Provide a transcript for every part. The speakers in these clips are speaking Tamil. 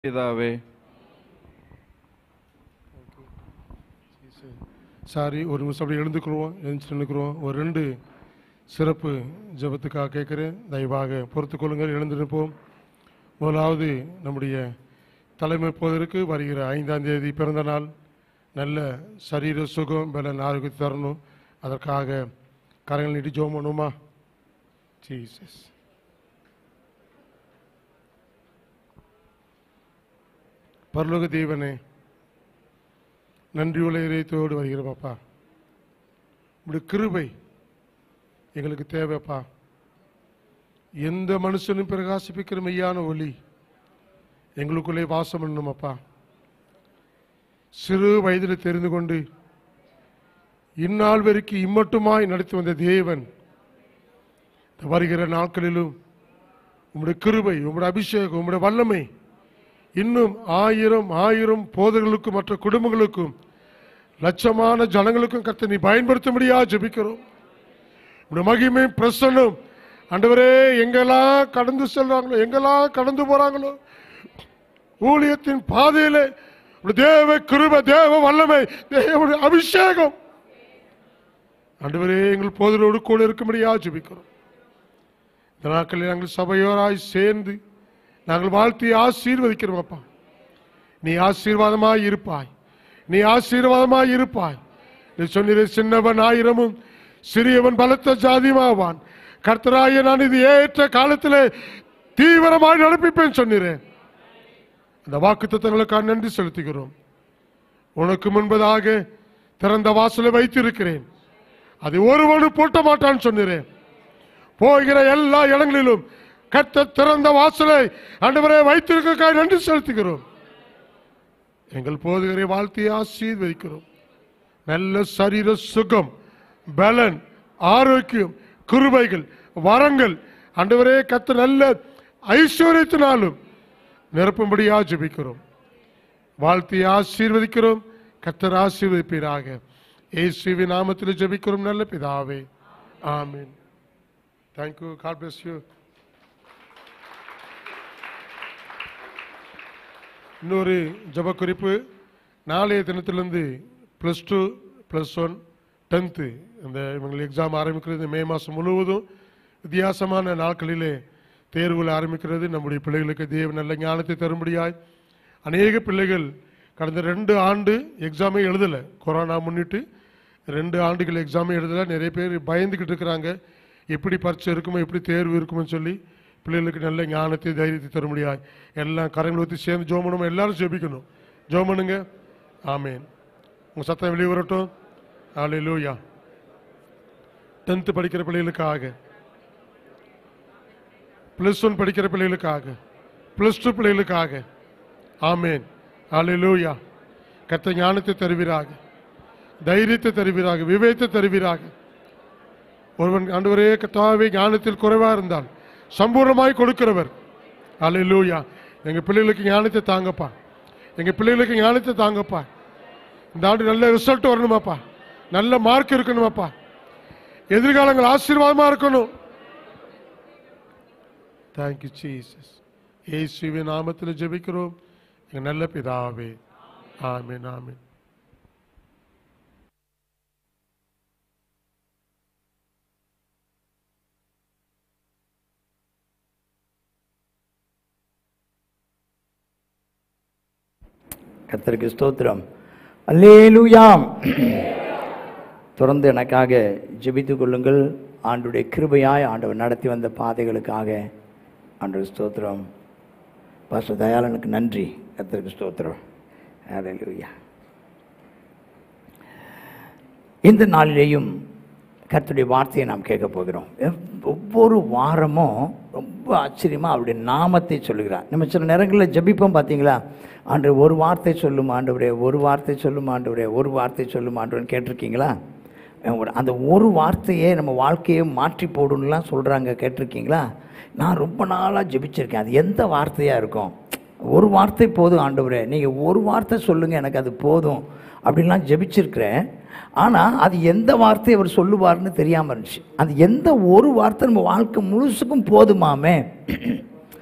பிதாவே சாரி ஒரு நிமிஷம் அப்படியே எழுந்துக்குருவோம் எழுந்துச்சு நின்றுக்குருவோம் ஒரு ரெண்டு சிறப்பு ஜெபத்துக்காக கேட்குறேன் தயவாக பொறுத்துக் கொள்ளுங்கள் எழுந்து நிற்போம் முதலாவது நம்முடைய தலைமை போதற்கு வருகிற ஐந்தாம் தேதி பிறந்த நாள் நல்ல சரீர சுகம் பலன் ஆரோக்கியத்தை தரணும் அதற்காக கரங்கள் நீட்டி ஜோம் பண்ணுமா ஜீசஸ் பரலோக தேவனே நன்றி உள்ள இறைத்தோடு வருகிற பாப்பா உடைய கிருபை எங்களுக்கு தேவைப்பா எந்த மனுஷனும் பிரகாசிப்பிக்கிற மெய்யான ஒளி எங்களுக்குள்ளே வாசம் பண்ணணுமப்பா சிறு வயதில் தெரிந்து கொண்டு இந்நாள் வரைக்கும் இம்மட்டுமாய் நடத்தி வந்த தேவன் இந்த வருகிற நாட்களிலும் உம்முடைய கிருபை உம்முடைய அபிஷேகம் உம்முடைய வல்லமை இன்னும் ஆயிரம் ஆயிரம் போதர்களுக்கும் மற்ற குடும்பங்களுக்கும் லட்சமான ஜனங்களுக்கும் கர்த்தர் நீ பயன்படுத்தும்படியா ஜெபிக்கிறோம் உடைய மகிமை பிரசன்னம் ஆண்டவரே எங்கெல்லாம் கடந்து செல்றாங்களோ எங்கெல்லாம் கடந்து போறாங்களோ ஊழியத்தின் பாதையில உடைய தேவ கிருப தேவ வல்லமை தேவனுடைய அபிஷேகம் ஆண்டவரே எங்கள் போதலோடு கூட இருக்கும்படியா ஜெபிக்கிறோம் இந்த நாட்களில் நாங்கள் சபையோராய் சேர்ந்து நாங்கள் வாழ்த்தி ஆசீர்வதிக்கிறோம் அப்பா நீ ஆசீர்வாதமாய் இருப்பாய் நீ ஆசீர்வாதமாய் இருப்பாய் நீ சொன்னீரே சின்னவன் ஆயிரமும் சிறியவன் பலத்த ஜாதியுமாவான் கர்த்தராய நான் இது ஏற்ற காலத்திலே தீவிரமாய் நடப்பிப்பேன் சொன்னீரேன் அந்த வாக்கு தத்தங்களுக்காக நன்றி செலுத்துகிறோம் உனக்கு முன்பதாக திறந்த வாசலை வைத்திருக்கிறேன் அதை ஒருவனும் பூட்ட மாட்டான்னு சொன்னீரேன் போகிற எல்லா இடங்களிலும் கர்த்த திறந்த வாசலை ஆண்டவரே வைத்திருக்க நன்றி செலுத்துகிறோம் எங்கள் போதுகரை வாழ்த்தி ஆசீர்வதிக்கிறோம் நல்ல சரீர சுகம் பலன் ஆரோக்கியம் கிருபைகள் வரங்கள் ஆண்டவரே கத்த நல்ல ஐஸ்வர்யத்தினாலும் நிரப்பும்படியா ஜெபிக்கிறோம் வாழ்த்தி ஆசீர்வதிக்கிறோம் கத்தர் ஆசீர்வதிப்பீராக இயேசுவின் நாமத்தில் ஜெபிக்கிறோம் நல்ல பிதாவே amen thank you God bless you இன்னொரு ஜப குறிப்பு நாளைய தினத்திலிருந்து plus two plus one tenth இந்த இவங்களுக்கு எக்ஸாம் ஆரம்பிக்கிறது மே மாதம் முழுவதும் வித்தியாசமான நாட்களிலே தேர்வுகள் ஆரம்பிக்கிறது நம்முடைய பிள்ளைகளுக்கு தேவ நல்ல ஞானத்தை தரும்படியாய் அநேக பிள்ளைகள் கடந்த ரெண்டு ஆண்டு எக்ஸாமே எழுதலை கொரோனா முன்னிட்டு ரெண்டு ஆண்டுகள் எக்ஸாமே எழுதலை நிறைய பேர் பயந்துக்கிட்டு இருக்கிறாங்க எப்படி பரீட்சை இருக்குமோ எப்படி தேர்வு இருக்குமோ சொல்லி பிள்ளைகளுக்கு நல்ல ஞானத்தை தைரியத்தை தர முடியாது எல்லாம் கரங்களை ஊற்றி சேர்ந்து ஜோம் பண்ணுவோம் எல்லாரும் ஜெபிக்கணும் ஜோம் பண்ணுங்க ஆமேன் உங்கள் சத்தம் வெளியே வரட்டும் ஆலே லூயா டென்த்து படிக்கிற பிள்ளைகளுக்காக ப்ளஸ் ஒன் படிக்கிற பிள்ளைகளுக்காக ப்ளஸ் டூ பிள்ளைகளுக்காக ஆமேன் ஆலே லூயா கத்த ஞானத்தை தருவீராக தைரியத்தை தருவீராக விவேகத்தை தருவீராக ஒருவன் ஆண்டவரே கத்தாவே ஞானத்தில் குறைவாக இருந்தால் சம்பூர்ணமாய் கொடுக்கிறவர் அல்லேலூயா எங்க பிள்ளைகளுக்கு ஞானத்தை தாங்கப்பா எங்க பிள்ளைகளுக்கு ஞானத்தை தாங்கப்பா இந்த ஆண்டு நல்ல ரிசல்ட் வரணுமாப்பா நல்ல மார்க் இருக்கணுமாப்பா எதிர்காலங்கள் ஆசீர்வாதமா இருக்கணும் தேங்க்யூ ஜீசஸ் இயேசுவின் நாமத்தில் ஜெபிக்கிறோம் எங்க நல்ல பிதாவே ஆமென் ஆமென் கர்த்தருக்கு ஸ்தோத்திரம் அல்லேலூயாம் தொடர்ந்து எனக்காக ஜெபித்துக் கொள்ளுங்கள் ஆண்டுடைய கிருபையாய் ஆண்டவர் நடத்தி வந்த பாதைகளுக்காக ஆண்டவர் ஸ்தோத்திரம் பாஸ்டர் தயாளனுக்கு நன்றி கர்த்தருக்கு ஸ்தோத்திரம் அல்லேலூயா இந்த நாளிலேயும் கர்த்தருடைய வார்த்தையை நாம் கேட்க போகிறோம் எவ்- ஒவ்வொரு வாரமும் ரொம்ப ஆச்சரியமாக அவருடைய நாமத்தை சொல்லுகிறார் நம்ம சில நேரங்களில் ஜெபிப்போம் பார்த்தீங்களா ஆண்டு ஒரு வார்த்தை சொல்லும் ஆண்டவரே ஒரு வார்த்தை சொல்லும் ஆண்டவரே ஒரு வார்த்தை சொல்லும் ஆண்டவரேன்னு கேட்டிருக்கீங்களா ஒரு- அந்த ஒரு வார்த்தையே நம்ம வாழ்க்கையை மாற்றி போடணும்லாம் சொல்கிறாங்க கேட்டிருக்கீங்களா நான் ரொம்ப நாளாக ஜெபிச்சிருக்கேன் அது எந்த வார்த்தையாக இருக்கும் ஒரு வார்த்தை போதும் ஆண்டவரே நீங்கள் ஒரு வார்த்தை சொல்லுங்கள் எனக்கு அது போதும் அப்படின்லாம் ஜெபிச்சிருக்கிறேன் ஆனால் அது எந்த வார்த்தை அவர் சொல்லுவார்னு தெரியாமல் இருந்துச்சு அது எந்த ஒரு வார்த்தை நம்ம வாழ்க்கை முழுசுக்கும் போதுமாமே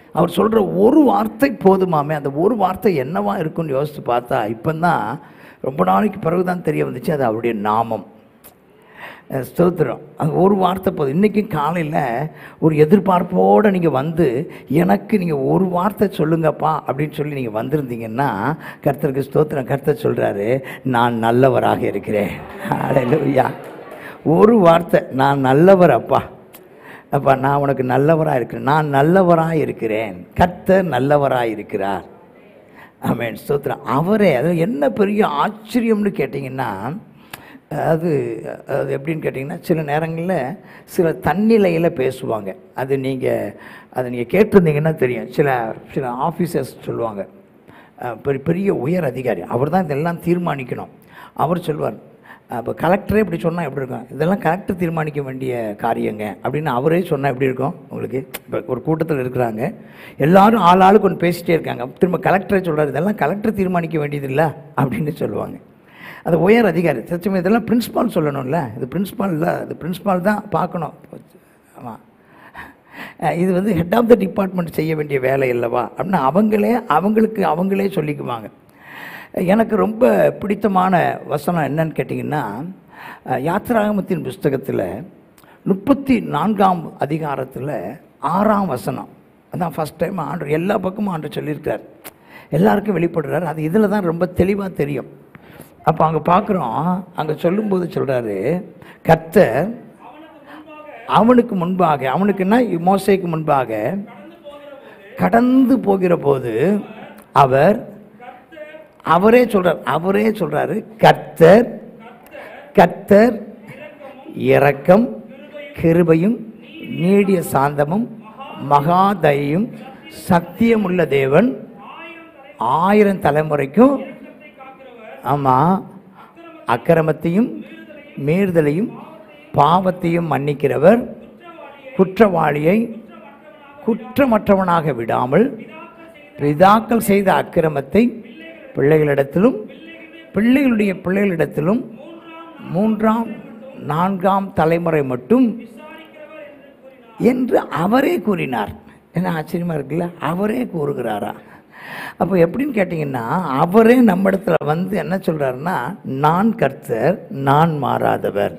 அவர் சொல்கிற ஒரு வார்த்தை போதுமாமே அந்த ஒரு வார்த்தை என்னவா இருக்குன்னு யோசித்து பார்த்தா இப்போ தான் ரொம்ப நாளைக்கு பிறகு தான் தெரிய வந்துச்சு அது அவருடைய நாமம் அஹ் ஸ்தோத்திரம் அது ஒரு வார்த்தை போதும் இன்றைக்கும் காலையில் ஒரு எதிர்பார்ப்போடு நீங்கள் வந்து எனக்கு நீங்கள் ஒரு வார்த்தை சொல்லுங்கப்பா அப்படின்னு சொல்லி நீங்கள் வந்திருந்தீங்கன்னா கர்த்தருக்கு ஸ்தோத்திரம் கர்த்தர் சொல்கிறாரு நான் நல்லவராக இருக்கிறேன் அல்லேலூயா ஒரு வார்த்தை நான் நல்லவர் அப்பா அப்பா நான் உனக்கு நல்லவராக இருக்கிறேன் நான் நல்லவராக இருக்கிறேன் கர்த்தர் நல்லவராக இருக்கிறார் ஆமென் ஸ்தோத்திரம் அவரே அது என்ன பெரிய ஆச்சரியம்னு கேட்டிங்கன்னா அது அது எப்படின்னு கேட்டிங்கன்னா சில நேரங்களில் சில தன்னிலையில் பேசுவாங்க அது நீங்கள் அதை நீங்கள் கேட்டிருந்தீங்கன்னா தெரியும் சில சில ஆஃபீஸர்ஸ் சொல்லுவாங்க அஹ், பெரிய பெரிய உயர் அதிகாரி அவர் தான் இதெல்லாம் தீர்மானிக்கணும் அவர் சொல்வார் அப்போ கலெக்டரே இப்படி சொன்னால் எப்படி இருக்கும் இதெல்லாம் கலெக்டர் தீர்மானிக்க வேண்டிய காரியங்க அப்படின்னு அவரே சொன்னால் எப்படி இருக்கும் உங்களுக்கு இப்போ ஒரு கூட்டத்தில் இருக்கிறாங்க எல்லாரும் ஆள் ஆளுக்கு ஒன்று பேசிட்டே இருக்காங்க திரும்ப கலெக்டரே சொல்கிறார் இதெல்லாம் கலெக்டர் தீர்மானிக்க வேண்டியதில்லை அப்படின்னு சொல்லுவாங்க அது உயர் அதிகாரி சச்சமே இதெல்லாம் பிரின்ஸ்பால் சொல்லணும்ல இது பிரின்ஸ்பால் இல்லை இது பிரின்ஸ்பால் தான் பார்க்கணும் ஆமாம் இது வந்து ஹெட் ஆஃப் த டிபார்ட்மெண்ட் செய்ய வேண்டிய வேலை இல்லவா அப்படின்னா அவங்களே அவங்களுக்கு அவங்களே சொல்லிக்குவாங்க எனக்கு ரொம்ப பிடித்தமான வசனம் என்னன்னு கேட்டிங்கன்னா அஹ், யாத்திராகமத்தின் புஸ்தகத்தில் முப்பத்தி நான்காம் அதிகாரத்தில் ஆறாம் வசனம் அதான் ஃபஸ்ட் டைம் ஆண்டு எல்லா பக்கமும் ஆண்டு சொல்லியிருக்கார் எல்லாருக்கும் வெளிப்படுறாரு அது இதில் தான் ரொம்ப தெளிவாக தெரியும் அப்போ அங்கே பார்க்குறோம் அங்கே சொல்லும்போது சொல்கிறாரு கர்த்தர் அவனுக்கு முன்பாக அவனுக்குன்னா மோசைக்கு முன்பாக கடந்து போகிற போது அவர் அவரே சொல்றார் அவரே சொல்றாரு கர்த்தர் கர்த்தர் இரக்கம் கிருபையும் நீடிய சாந்தமும் மகாதயும் சத்தியமுள்ள தேவன் ஆயிரம் தலைமுறைக்கும் ஆமாம் அக்கிரமத்தையும் மீறுதலையும் பாவத்தையும் மன்னிக்கிறவர் குற்றவாளியை குற்றமற்றவனாக விடாமல் பிதாக்கள் செய்த அக்கிரமத்தை பிள்ளைகளிடத்திலும் பிள்ளைகளுடைய பிள்ளைகளிடத்திலும் மூன்றாம் நான்காம் தலைமுறை மட்டும் என்று அவரே கூறினார் என்ன ஆச்சரியமா இருக்குல்ல அவரே கூறுகிறாரா அப்போ எப்படின்னு கேட்டிங்கன்னா அவரே நம்ம இடத்துல வந்து என்ன சொல்றாருன்னா நான் கர்த்தர் நான் மாறாதவர்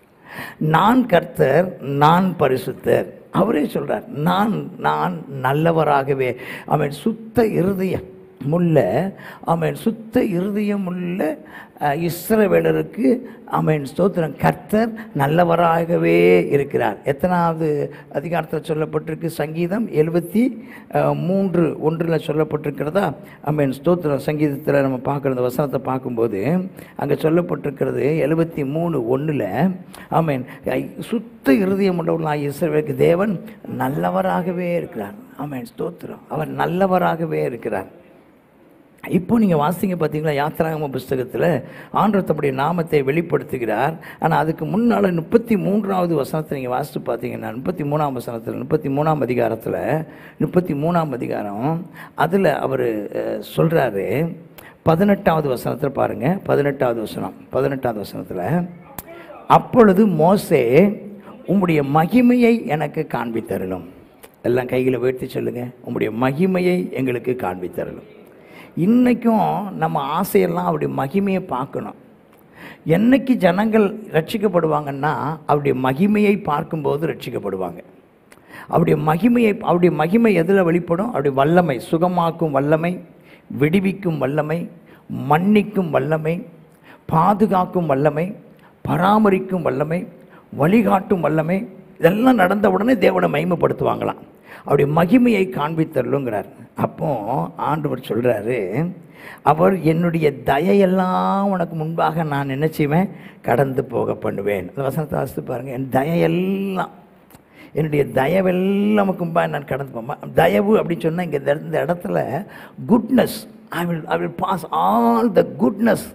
நான் கர்த்தர் நான் பரிசுத்தர் அவரே சொல்றார் நான் நான் நல்லவராகவே அவன் சுத்த இருதயம் முள்ள அவன் சுத்த இருதயம் உள்ள அஹ், இஸ்ரவேலருக்கு அவன் ஸ்தோத்திரம் கர்த்தர் நல்லவராகவே இருக்கிறார் எத்தனாவது அதிகாரத்தில் சொல்லப்பட்டிருக்கு சங்கீதம் எழுபத்தி மூன்று ஒன்றில் சொல்லப்பட்டிருக்கிறதா அவன் ஸ்தோத்திரம் சங்கீதத்தில் நம்ம பார்க்குற இந்த வசனத்தை பார்க்கும்போது அங்கே சொல்லப்பட்டிருக்கிறது எழுபத்தி மூணு ஒன்றில் ஆமேன் சுத்த இருதயம் உள்ளவர்களாக இஸ்ரவேலுக்கு தேவன் நல்லவராகவே இருக்கிறார் ஆமேன் ஸ்தோத்திரம் அவர் நல்லவராகவே இருக்கிறார் இப்போ நீங்கள் வாசிங்க பார்த்தீங்களா யாத்திராகம புஸ்தகத்தில் ஆண்டவர் தம்முடைய நாமத்தை வெளிப்படுத்துகிறார் ஆனால் அதுக்கு முன்னால் முப்பத்தி மூன்றாவது வசனத்தை நீங்கள் வாசித்து பார்த்தீங்கன்னா முப்பத்தி மூணாம் வசனத்தில் முப்பத்தி மூணாம் அதிகாரத்தில் முப்பத்தி மூணாம் அதிகாரம் அதில் அவர் சொல்கிறாரு பதினெட்டாவது வசனத்தில் பாருங்கள் பதினெட்டாவது வசனம் பதினெட்டாவது வசனத்தில் அப்பொழுது மோசே உம்முடைய மகிமையை எனக்கு காண்பித்தரலும் எல்லாம் கைகளை உயர்த்தி சொல்லுங்கள் உம்முடைய மகிமையை எங்களுக்கு காண்பித்தரலும் இன்றைக்கும் நம்ம ஆசையெல்லாம் அவருடைய மகிமையை பார்க்கணும் என்னைக்கு ஜனங்கள் ரட்சிக்கப்படுவாங்கன்னா அவருடைய மகிமையை பார்க்கும்போது ரட்சிக்கப்படுவாங்க அவருடைய மகிமையை அவருடைய மகிமை எதில் வெளிப்படும் அவருடைய வல்லமை சுகமாக்கும் வல்லமை விடுவிக்கும் வல்லமை மன்னிக்கும் வல்லமை பாதுகாக்கும் வல்லமை பராமரிக்கும் வல்லமை வழிகாட்டும் வல்லமை இதெல்லாம் நடந்த உடனே தேவனை மகிமைப்படுத்துவாங்களாம் அவருடைய மகிமையை காண்பித்தருளுங்கிறார் அப்போ ஆண்டவர் சொல்றாரு அவர் என்னுடைய தயையெல்லாம் உனக்கு முன்பாக நான் என்ன செய்வேன் கடந்து போக பண்ணுவேன் அந்த வசனத்தை வாசித்து பாருங்க என் தயையெல்லாம் என்னுடைய தயவெல்லாம் உனக்கு முன்பாக நான் கடந்து போவேன் தயவு அப்படின்னு சொன்னால் இங்கே இந்த இடத்துல goodness I will I will pass all the goodness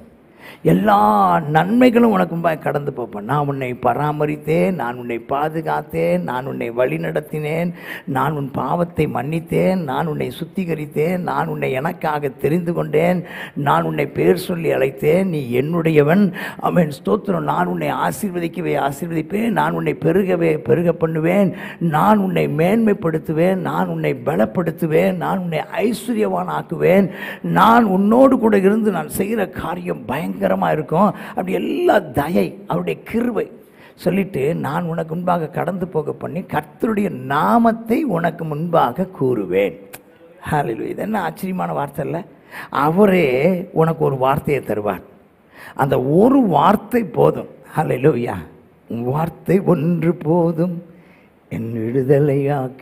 எல்லா நன்மைகளும் உனக்கு முன்பாக கடந்து போப்பேன் நான் உன்னை பராமரித்தேன் நான் உன்னை பாதுகாத்தேன் நான் உன்னை வழிநடத்தினேன் நான் உன் பாவத்தை மன்னித்தேன் நான் உன்னை சுத்திகரித்தேன் நான் உன்னை எனக்காக தெரிந்து கொண்டேன் நான் உன்னை பேர் சொல்லி அழைத்தேன் நீ என்னுடையவன் அவன் ஸ்தோத்திரம் நான் உன்னை ஆசீர்வதிக்கவே ஆசீர்வதிப்பேன் நான் உன்னை பெருகவே பெருக பண்ணுவேன் நான் உன்னை மேன்மைப்படுத்துவேன் நான் உன்னை பலப்படுத்துவேன் நான் உன்னை ஐஸ்வர்யவான் ஆக்குவேன் நான் உன்னோடு கூட இருந்து நான் செய்கிற காரியம் பயங்கரமாக இருக்கும் அப்படி எல்லா தயை அவருடைய கிருவை சொல்லிட்டு நான் உனக்கு முன்பாக கடந்து போக பண்ணி கர்த்தருடைய நாமத்தை உனக்கு முன்பாக கூறுவேன் ஹalleluya இது என்ன ஆச்சரியமான வார்த்தை இல்லை அவரே உனக்கு ஒரு வார்த்தையை தருவார் அந்த ஒரு வார்த்தை போதும் ஹalleluya உன் வார்த்தை ஒன்று போதும் என் விடுதலையாக்க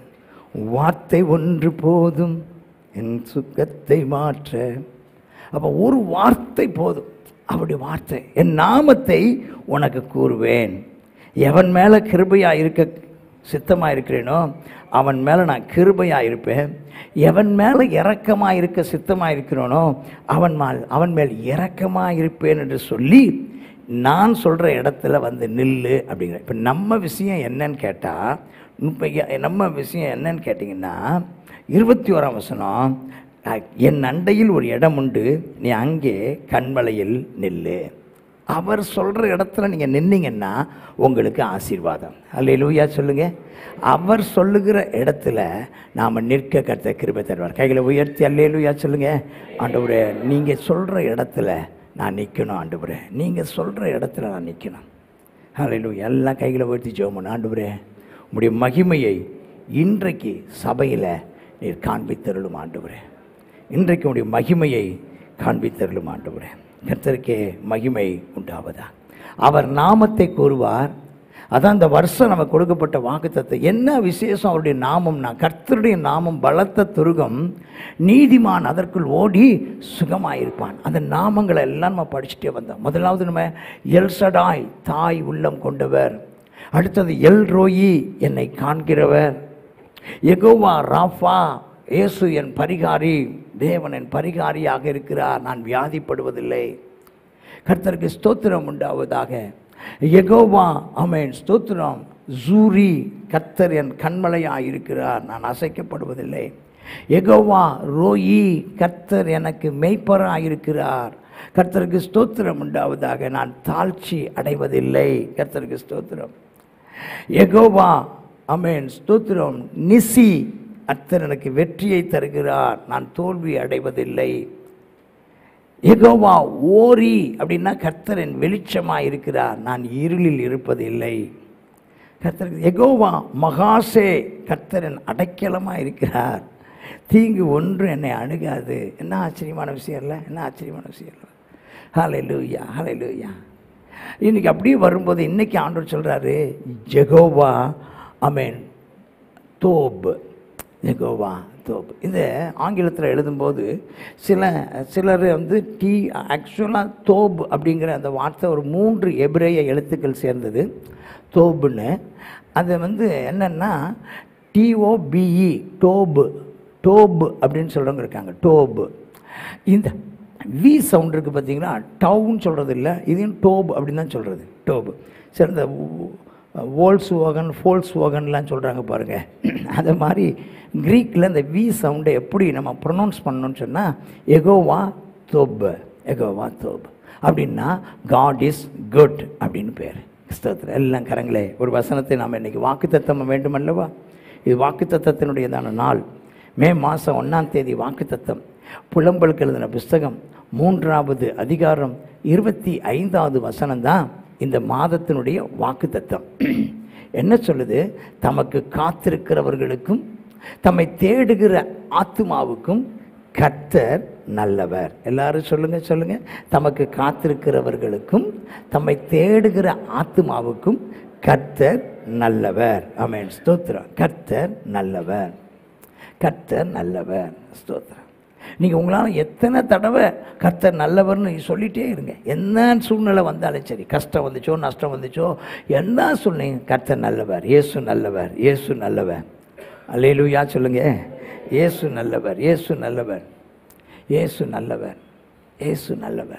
உன் வார்த்தை ஒன்று போதும் என் சுக்கத்தை மாற்ற அப்போ ஒரு வார்த்தை போதும் அவருடைய வார்த்தை என் நாமத்தை உனக்கு கூறுவேன் எவன் மேலே கிருபையாக இருக்க சித்தமாக இருக்கிறேனோ அவன் மேலே நான் கிருபையாக இருப்பேன் எவன் மேலே இரக்கமாக இருக்க சித்தமாக இருக்கிறானோ அவன் மேல் அவன் மேல் இரக்கமாக இருப்பேன் என்று சொல்லி நான் சொல்கிற இடத்துல வந்து நில்லு அப்படிங்கிற இப்போ நம்ம விஷயம் என்னன்னு கேட்டால் இப்போ நம்ம விஷயம் என்னன்னு கேட்டிங்கன்னா இருபத்தி ஓராம் வசனம் அஹ், என் அண்டையில் ஒரு இடம் உண்டு நீ அங்கே கண்மலையில் நில்லு அவர் சொல்கிற இடத்துல நீங்கள் நின்னீங்கன்னா உங்களுக்கு ஆசீர்வாதம் அல்லேலூயா சொல்லுங்க அவர் சொல்லுகிற இடத்துல நாம் நிற்க கத்த கிருபை தருவார் கைகளை உயர்த்தி அல்லேலூயா சொல்லுங்க ஆண்டவரே நீங்கள் சொல்கிற இடத்துல நான் நிற்கணும் ஆண்டவரே நீங்கள் சொல்கிற இடத்துல நான் நிற்கணும் அல்லேலூயா எல்லாம் கைகளை உயர்த்தி ஜோமன் ஆண்டவரே உம்முடைய மகிமையை இன்றைக்கு சபையில் நீர் காண்பித்தருளும் ஆண்டவரே இன்றைக்கு உடைய மகிமையை காண்பித்தருளும் ஆண்டவரே கர்த்தருக்கே மகிமை உண்டாவதா அவர் நாமத்தை கூறுவார் அதான் இந்த வருஷம் நமக்கு கொடுக்கப்பட்ட வாக்குத்தத்தை என்ன விசேஷம் அவருடைய நாமம்னா கர்த்தருடைய நாமம் பலத்த துருகம் நீதிமான் அதற்குள் ஓடி சுகமாயிருப்பான் அந்த நாமங்களை எல்லாம் நம்ம படிச்சுட்டே வந்தோம் முதலாவது நம்ம எல்சடாய் தாய் உள்ளம் கொண்டவர் அடுத்தது எல் ரோயி என்னை காண்கிறவர் எகோவா ராஃபா இயேசு என் பரிகாரி தேவன் என் பரிகாரியாக இருக்கிறார் நான் வியாதிப்படுவதில்லை கர்த்தருக்கு ஸ்தோத்திரம் உண்டாவதாக எகோவா அமேன் ஸ்தோத்திரம் ஜூரி கர்த்தர் என் கண்மலையாக இருக்கிறார் நான் அசைக்கப்படுவதில்லை எகோவா ரோயி கர்த்தர் எனக்கு மெய்ப்பராக இருக்கிறார் கர்த்தருக்கு ஸ்தோத்திரம் உண்டாவதாக நான் தாழ்ச்சி அடைவதில்லை கர்த்தருக்கு ஸ்தோத்திரம் எகோவா அமேன் ஸ்தோத்திரம் நிசி கர்த்தர் எனக்கு வெற்றியை தருகிறார் நான் தோல்வி அடைவதில்லை எகோவா ஓரி அப்படின்னா கர்த்தரின் வெளிச்சமாக இருக்கிறார் நான் இருளில் இருப்பதில்லை கர்த்தர் எகோவா மகாசே கர்த்தரின் அடைக்கலமாக இருக்கிறார் தீங்கு ஒன்று என்னை அணுகாது என்ன ஆச்சரியமான விஷயம் இல்லை என்ன ஆச்சரியமான விஷயம் இல்லை ஹாலை லூயா ஹாலை லூயா இன்னைக்கு அப்படியே வரும்போது இன்னைக்கு ஆண்டவர் சொல்கிறாரு ஜெகோவா அமேன் தோப் ஜெகோவா தோப் இந்த ஆங்கிலத்தில் எழுதும்போது சில சிலர் வந்து டி ஆக்சுவலாக தோப் அப்படிங்கிற அந்த வார்த்தை ஒரு மூன்று எபிரேய எழுத்துக்கள் சேர்ந்தது தோப்புன்னு அது வந்து என்னென்னா டிஓபிஇ டோபு டோப் அப்படின்னு சொல்கிறவங்க இருக்காங்க டோப் இந்த வி சவுண்ட் இருக்குது பார்த்தீங்கன்னா டவுன் சொல்கிறது இல்லை இதையும் டோப் அப்படின்னு தான் சொல்கிறது டோப் சரி இந்த வோல்ஸ் ஓகன் ஃபோல்ஸ் ஓகன்லாம் சொல்கிறாங்க பாருங்கள் அது மாதிரி க்ரீக்கில் இந்த வி சவுண்டை எப்படி நம்ம ப்ரொனவுன்ஸ் பண்ணணும்னு சொன்னால் எகோவா தோப் எகோவா தோப் அப்படின்னா காட் இஸ் குட் அப்படின்னு பேர் கிறிஸ்தவத்தில் எல்லாம் கரங்களே ஒரு வசனத்தை நாம் இன்றைக்கி வாக்குத்தத்தம் வேண்டும் அல்லவா இது வாக்குத்தத்தத்தினுடையதான நாள் மே மாதம் ஒன்றாம் தேதி வாக்குத்தத்தம் புலம்பலுக்கு எழுதின புஸ்தகம் மூன்றாவது அதிகாரம் இருபத்தி ஐந்தாவது வசனம் தான் இந்த மாதத்தினுடைய வாக்குத்தத்தம் என்ன சொல்லுது தமக்கு காத்திருக்கிறவர்களுக்கும் தம்மை தேடுகிற ஆத்துமாவுக்கும் கர்த்தர் நல்லவர் எல்லாரும் சொல்லுங்க சொல்லுங்க தமக்கு காத்திருக்கிறவர்களுக்கும் தம்மை தேடுகிற ஆத்துமாவுக்கும் கர்த்தர் நல்லவர் ஆமென் ஸ்தோத்திரம் கர்த்தர் நல்லவர் கர்த்தர் நல்லவர் ஸ்தோத்திரம் நீங்கள் உங்களால் எத்தனை தடவை கர்த்தர் நல்லவர்னு சொல்லிட்டே இருங்க என்ன சூழ்நிலை வந்தாலும் சரி கஷ்டம் வந்துச்சோ நஷ்டம் வந்துச்சோ என்ன சொன்னீங்க கர்த்தர் நல்லவர் இயேசு நல்லவர் இயேசு நல்லவர் அல்லேலூயா சொல்லுங்க இயேசு நல்லவர் இயேசு நல்லவர் இயேசு நல்லவர் இயேசு நல்லவர்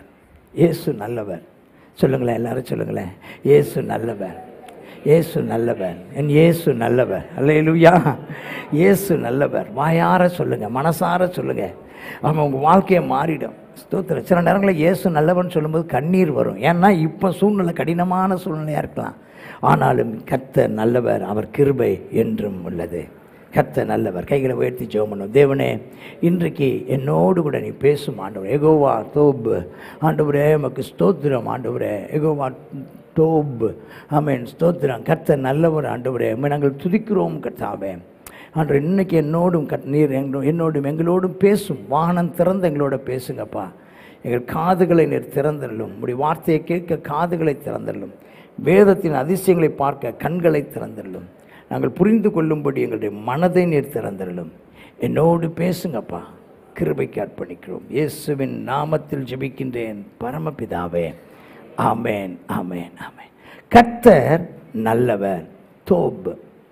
இயேசு நல்லவர் சொல்லுங்களேன் எல்லாரும் சொல்லுங்களேன் இயேசு நல்லவர் இயேசு நல்லவர் என் இயேசு நல்லவர் அல்லேலூயா இயேசு நல்லவர் வாயார சொல்லுங்க மனசார சொல்லுங்க அவன் உங்கள் வாழ்க்கையை மாறிடும் ஸ்தோத்திரம் சில நேரங்களில் இயேசு நல்லவன் சொல்லும்போது கண்ணீர் வரும் ஏன்னா இப்போ சூழ்நிலை கடினமான சூழ்நிலையாக இருக்கலாம் ஆனாலும் கர்த்தர் நல்லவர் அவர் கிருபை என்றும் உள்ளது கர்த்தர் நல்லவர் கைகளை உயர்த்தி ஜெபம் பண்ணும் தேவனே இன்றைக்கு என்னோடு கூட நீ பேசும் ஆண்டவர் எகோவா தோப் ஆண்டவரே உமக்கு ஸ்தோத்திரம் ஆண்டவரே எகோவா தோப் ஆமென் ஸ்தோத்திரம் கர்த்தர் நல்லவர் ஆண்டவரே உம்மை நாங்கள் துதிக்கிறோம் கர்த்தாவே ஆண்டவர் இன்னைக்கு என்னோடும் கத் நீர் எங்களோ என்னோடும் எங்களோடும் பேசும் வானம் திறந்து எங்களோட பேசுங்கப்பா எங்கள் காதுகளை நீர் திறந்தள்ளும் உடைய வார்த்தையை கேட்க காதுகளை திறந்தள்ளும் வேதத்தின் அதிசயங்களை பார்க்க கண்களை திறந்தள்ளும் நாங்கள் புரிந்து கொள்ளும்படி எங்களுடைய மனதை நீர் திறந்தள்ளும் என்னோடு பேசுங்கப்பா கிருபைக்கு அர்ப்பணிக்கிறோம் இயேசுவின் நாமத்தில் ஜெபிக்கின்றேன் பரமபிதாவே ஆமேன் ஆமேன் ஆமேன் கர்த்தர் நல்லவர் தோப்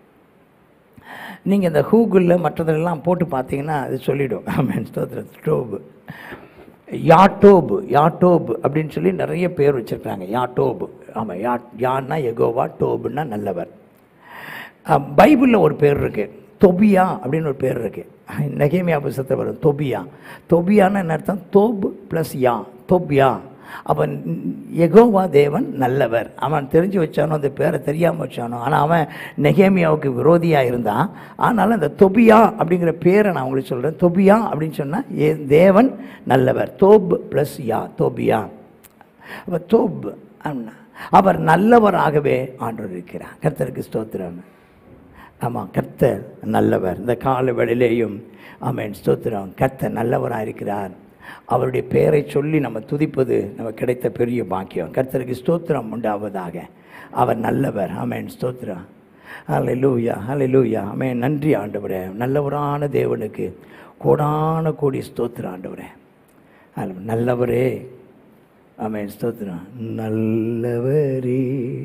நீங்கள் இந்த கூகுளில் மற்றதெல்லாம் போட்டு பார்த்தீங்கன்னா அது சொல்லிடும் ஆமேன் ஸ்தோத்திரம் டோபு யாட்டோபு யாட்டோபு அப்படின்னு சொல்லி நிறைய பேர் வச்சுருக்காங்க யாட்டோபு ஆமாம் யா யான்னா எகோவா டோபுன்னா நல்லவர் அஹ், பைபிளில் ஒரு பேர் இருக்குது தொபியா அப்படின்னு ஒரு பேர் இருக்குது நெகேமியா புஸ்தகத்தில் வரும் தொபியா தொபியான்னு என்ன அர்த்தம் தோபு ப்ளஸ் யா தொபியா அவன் எகோவா தேவன் நல்லவர் அவன் தெரிஞ்சு வச்சானோ அந்த பேரை தெரியாமல் வச்சானோ ஆனால் அவன் நெகேமியாவுக்கு விரோதியாக இருந்தான் ஆனாலும் அந்த தொபியா அப்படிங்கிற பேரை நான் உங்களுக்கு சொல்கிறேன் தொபியா அப்படின்னு சொன்னால் ஏ தேவன் நல்லவர் தோப் ப்ளஸ் யா தோபியா அப்போ தோப் அப்படின்னா அவர் நல்லவராகவே ஆண்டவர் இருக்கிறார் கர்த்தருக்கு ஸ்தோத்திரம் ஆமாம் கர்த்தர் நல்லவர் இந்த கால வேளையிலேயும் ஆமென் ஸ்தோத்திரம் கர்த்தர் நல்லவராக இருக்கிறார் அவருடைய பெயரை சொல்லி நம்ம துதிப்பது நமக்கு கிடைத்த பெரிய பாக்கியம் கர்த்தருக்கு ஸ்தோத்திரம் உண்டாவதாக அவர் நல்லவர் ஆமென் ஸ்தோத்திரம் ஹalleluya ஹalleluya ஆமென் நன்றி ஆண்டவரே நல்லவரான தேவனுக்கு கோடான கோடி ஸ்தோத்திரம் ஆண்டவரே ஹalleluya. நல்லவரே ஆமென் ஸ்தோத்திரம் நல்லவரே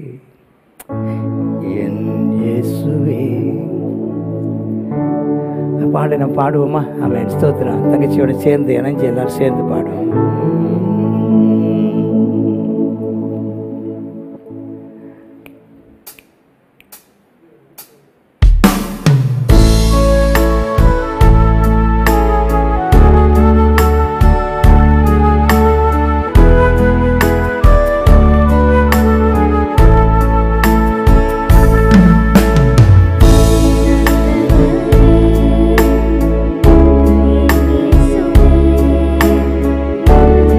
என் இயேசுவே பாடு நம்ம பாடுவோமா அவன் ஸ்தோத்திரம் தங்கச்சியோட சேர்ந்து இணைஞ்சு எல்லாரும் சேர்ந்து பாடுவோம் இயேசுவே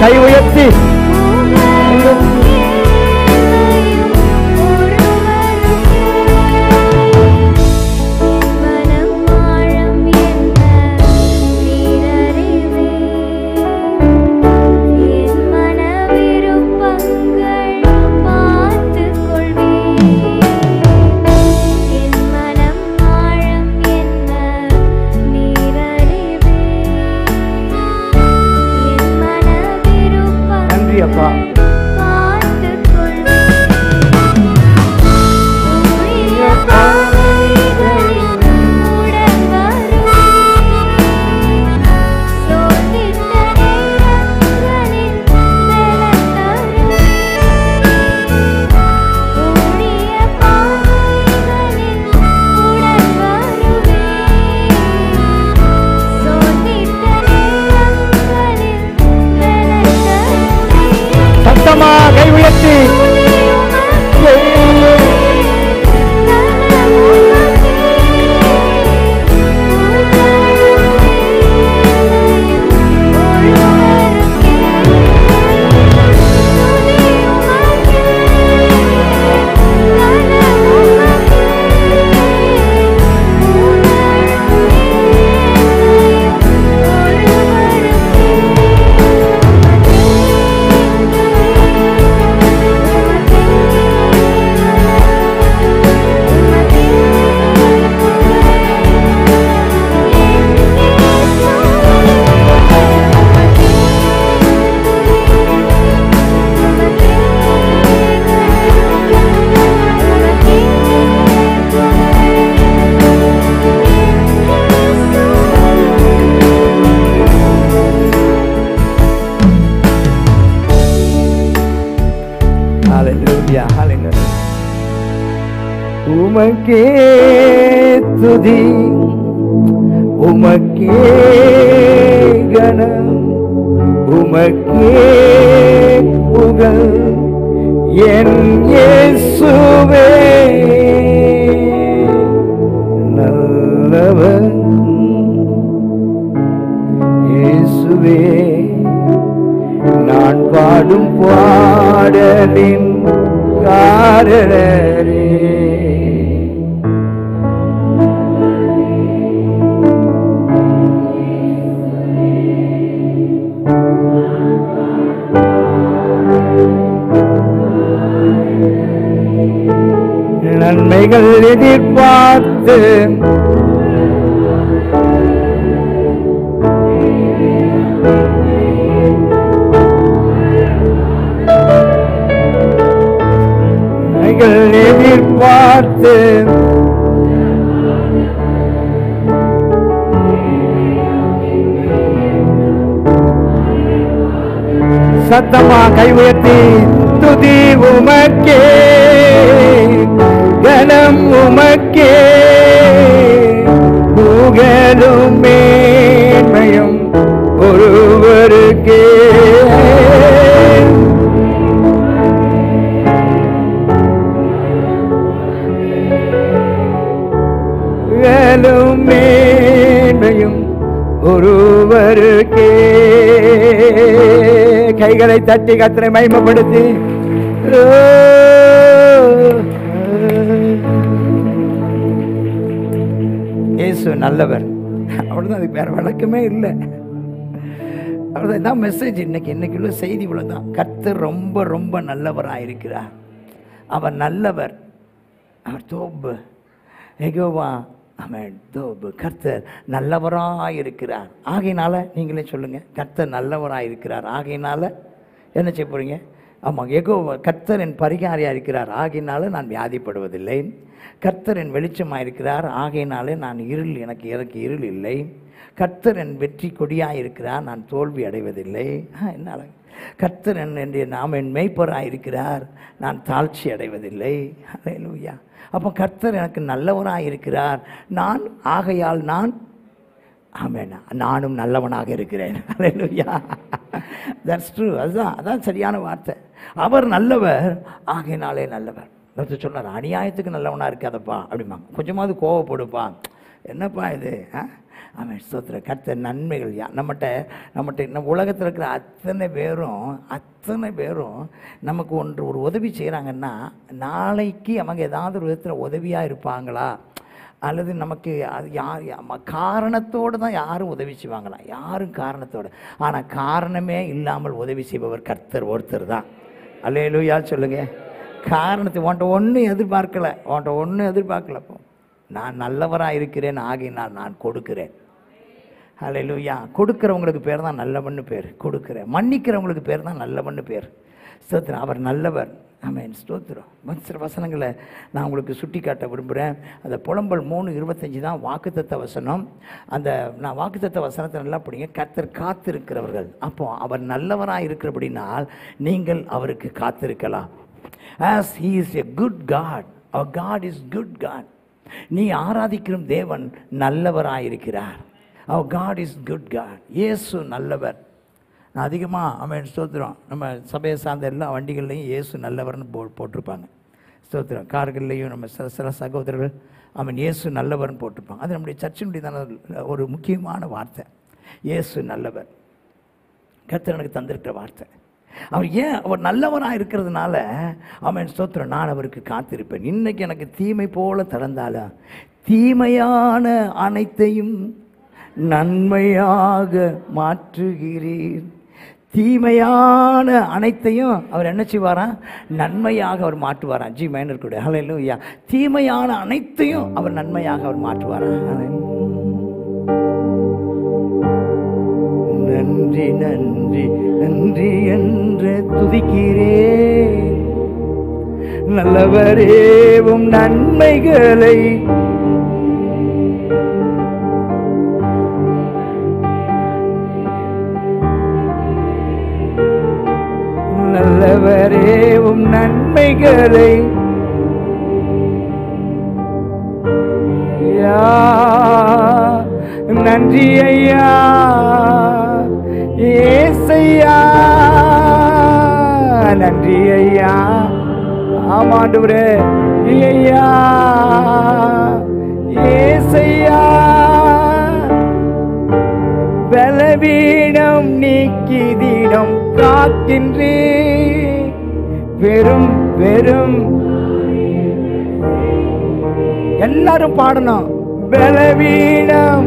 கை உயர்த்தி நன்றி அப்பா சத்தமா கை உயர்த்தி Hallelujah, hallelujah. உமக்கே துதி உமக்கே கணம் உமக்கே புகழ் என் இயேசுவே நல்லவன் இயேசுவே நான் பாடும் பாடலின் காரணரே நன்மைகள் எதிர்பார்த்து நன்மைகள் எதிர்பார்த்து சத்தமா கை உயர்த்தி துதி உமக்கே கனம் உமக்கே புகழும் மேன்மையும் ஒருவருக்கே புகழும் மேன்மையும் ஒருவருக்கே கைகளை தட்டி கத்தனை மகிமைப்படுத்தி ஓ, இயேசு நல்லவர் அவ்வளோதான் அதுக்கு வேற வழக்கமே இல்லை அவ்வளோதான் இதான் மெசேஜ் இன்னைக்கு இன்னைக்கு உள்ள செய்தி இவ்வளோதான் கர்த்தர் ரொம்ப ரொம்ப நல்லவராக இருக்கிறார் அவர் நல்லவர் அவர் தோப்பு எகோவா அவன் தோப்பு கர்த்தர் நல்லவராக இருக்கிறார் ஆகையினால நீங்களே சொல்லுங்க கர்த்தர் நல்லவராக இருக்கிறார் ஆகையினால என்ன செய்ய போறீங்க ஆமாம் எகோ கர்த்தர் என் பரிகாரியாக இருக்கிறார் ஆகையினால நான் வியாதிப்படுவதில்லை கர்த்தர் என் வெளிச்சமாக இருக்கிறார் ஆகையினாலே நான் இருள் எனக்கு எனக்கு இருள் இல்லை கர்த்தர் என் வெற்றி கொடியாக இருக்கிறார் நான் தோல்வி அடைவதில்லை ஆ, என்ன அழகு கர்த்தர் என் என்னுடைய நாம் என் மெய்ப்பராக இருக்கிறார் நான் தாழ்ச்சி அடைவதில்லை அல்லேலூயா அப்போ கர்த்தர் எனக்கு நல்லவராக இருக்கிறார் நான் ஆகையால் நான் ஆமென் நானும் நல்லவனாக இருக்கிறேன் அல்லேலூயா தட்ஸ் ட்ரூ அதுதான் அதான் சரியான வார்த்தை அவர் நல்லவர் ஆகையினாலே நல்லவர் ஒருத்தர் சொன்னார் அநியாயத்துக்கு நல்லவனாக இருக்காதப்பா அப்படிம்பாங்க கொஞ்சமாவது கோவப்படுப்பா என்னப்பா இது ஆ? அவன் ஸ்தோத்திர கர்த்தர் நன்மைகள் யா நம்மகிட்ட நம்மகிட்ட நம்ம உலகத்தில் இருக்கிற அத்தனை பேரும் அத்தனை பேரும் நமக்கு ஒன்று ஒரு உதவி செய்கிறாங்கன்னா நாளைக்கு அவங்க ஏதாவது ஒரு விதத்தில் உதவியாக இருப்பாங்களா அல்லது நமக்கு அது யார் யா- காரணத்தோடு தான் யாரும் உதவி செய்வாங்களாம் யாரும் காரணத்தோடு ஆனால் காரணமே இல்லாமல் உதவி செய்பவர் கர்த்தர் ஒருத்தர் தான் அல்லேலூயா சொல்லுங்க காரணத்தை உன்ட்ட ஒன்றும் எதிர்பார்க்கல உன்ட்ட ஒன்றும் எதிர்பார்க்கல போ நான் நல்லவராக இருக்கிறேன் ஆகினால் நான் கொடுக்கிறேன் ஹalleluya கொடுக்கிறவங்களுக்கு பேர் தான் நல்லவன்னு பேர் கொடுக்கிறேன் மன்னிக்கிறவங்களுக்கு பேர் தான் நல்லவன்னு பேர் ஸ்தோத்திரம் அவர் நல்லவர் ஆமென் ஸ்தோத்திரம் சில வசனங்களை நான் உங்களுக்கு சுட்டி காட்ட விரும்புகிறேன் அந்த புலம்பல் மூணு இருபத்தஞ்சி தான் வாக்குத்தத்த வசனம் அந்த நான் வாக்குத்தத்த வசனத்தை நல்லா படிங்க கர்த்தர் காத்திருக்கிறவர்கள் அப்போ அவர் நல்லவராக இருக்கிறபடினால் நீங்கள் அவருக்கு காத்திருக்கலாம் as he is a good god our god is good god நீ ஆராதிக்கும் தேவன் நல்லவராயிருக்கிறார் அவர் God is good God Yesu நல்லவர் நான் அதிகமாக அவன் ஸ்தோத்திரம் நம்ம சபையை சார்ந்த எல்லா வண்டிகள்லையும் இயேசு நல்லவர்னு போ போட்டிருப்பாங்க ஸ்தோத்திரம் கார்கள்லையும் நம்ம சில சில சகோதரர்கள் அவன் இயேசு நல்லவர்னு போட்டிருப்பாங்க அது நம்முடைய சர்ச்சினுடைய ஒரு முக்கியமான வார்த்தை இயேசு நல்லவர் கர்த்தர் எனக்கு தந்திருக்கிற வார்த்தை அவர் ஏன் அவர் நல்லவனாக இருக்கிறதுனால அவன் ஸ்தோத்திரம் நான் அவருக்கு காத்திருப்பேன் இன்னைக்கு எனக்கு தீமை போல திறந்தாலும் தீமையான அனைத்தையும் நன்மையாக மாற்றுகிறீர் தீமையான அனைத்தையும் அவர் என்ன செய்வாராம் நன்மையாக அவர் மாற்றுவாராம் ஜி மைனர் கூட ஹalleluya தீமையான அனைத்தையும் அவர் நன்மையாக அவர் மாற்றுவாராம் நன்றி நன்றி நன்றி என்று துதிக்கிறேன் நல்லவரேவும் நன்மைகளை நல்லவரேவும் நன்மைகளை ஐயா, நன்றி ஐயா ஏசையா நன்றி ஐயா ஆமாண்டவரே ஐயா ஏசையா பலவீனம் நீக்கிதிடம் காக்கின்றே பெரும் பெரும் எல்லாரும் பாடணும் பலவீனம்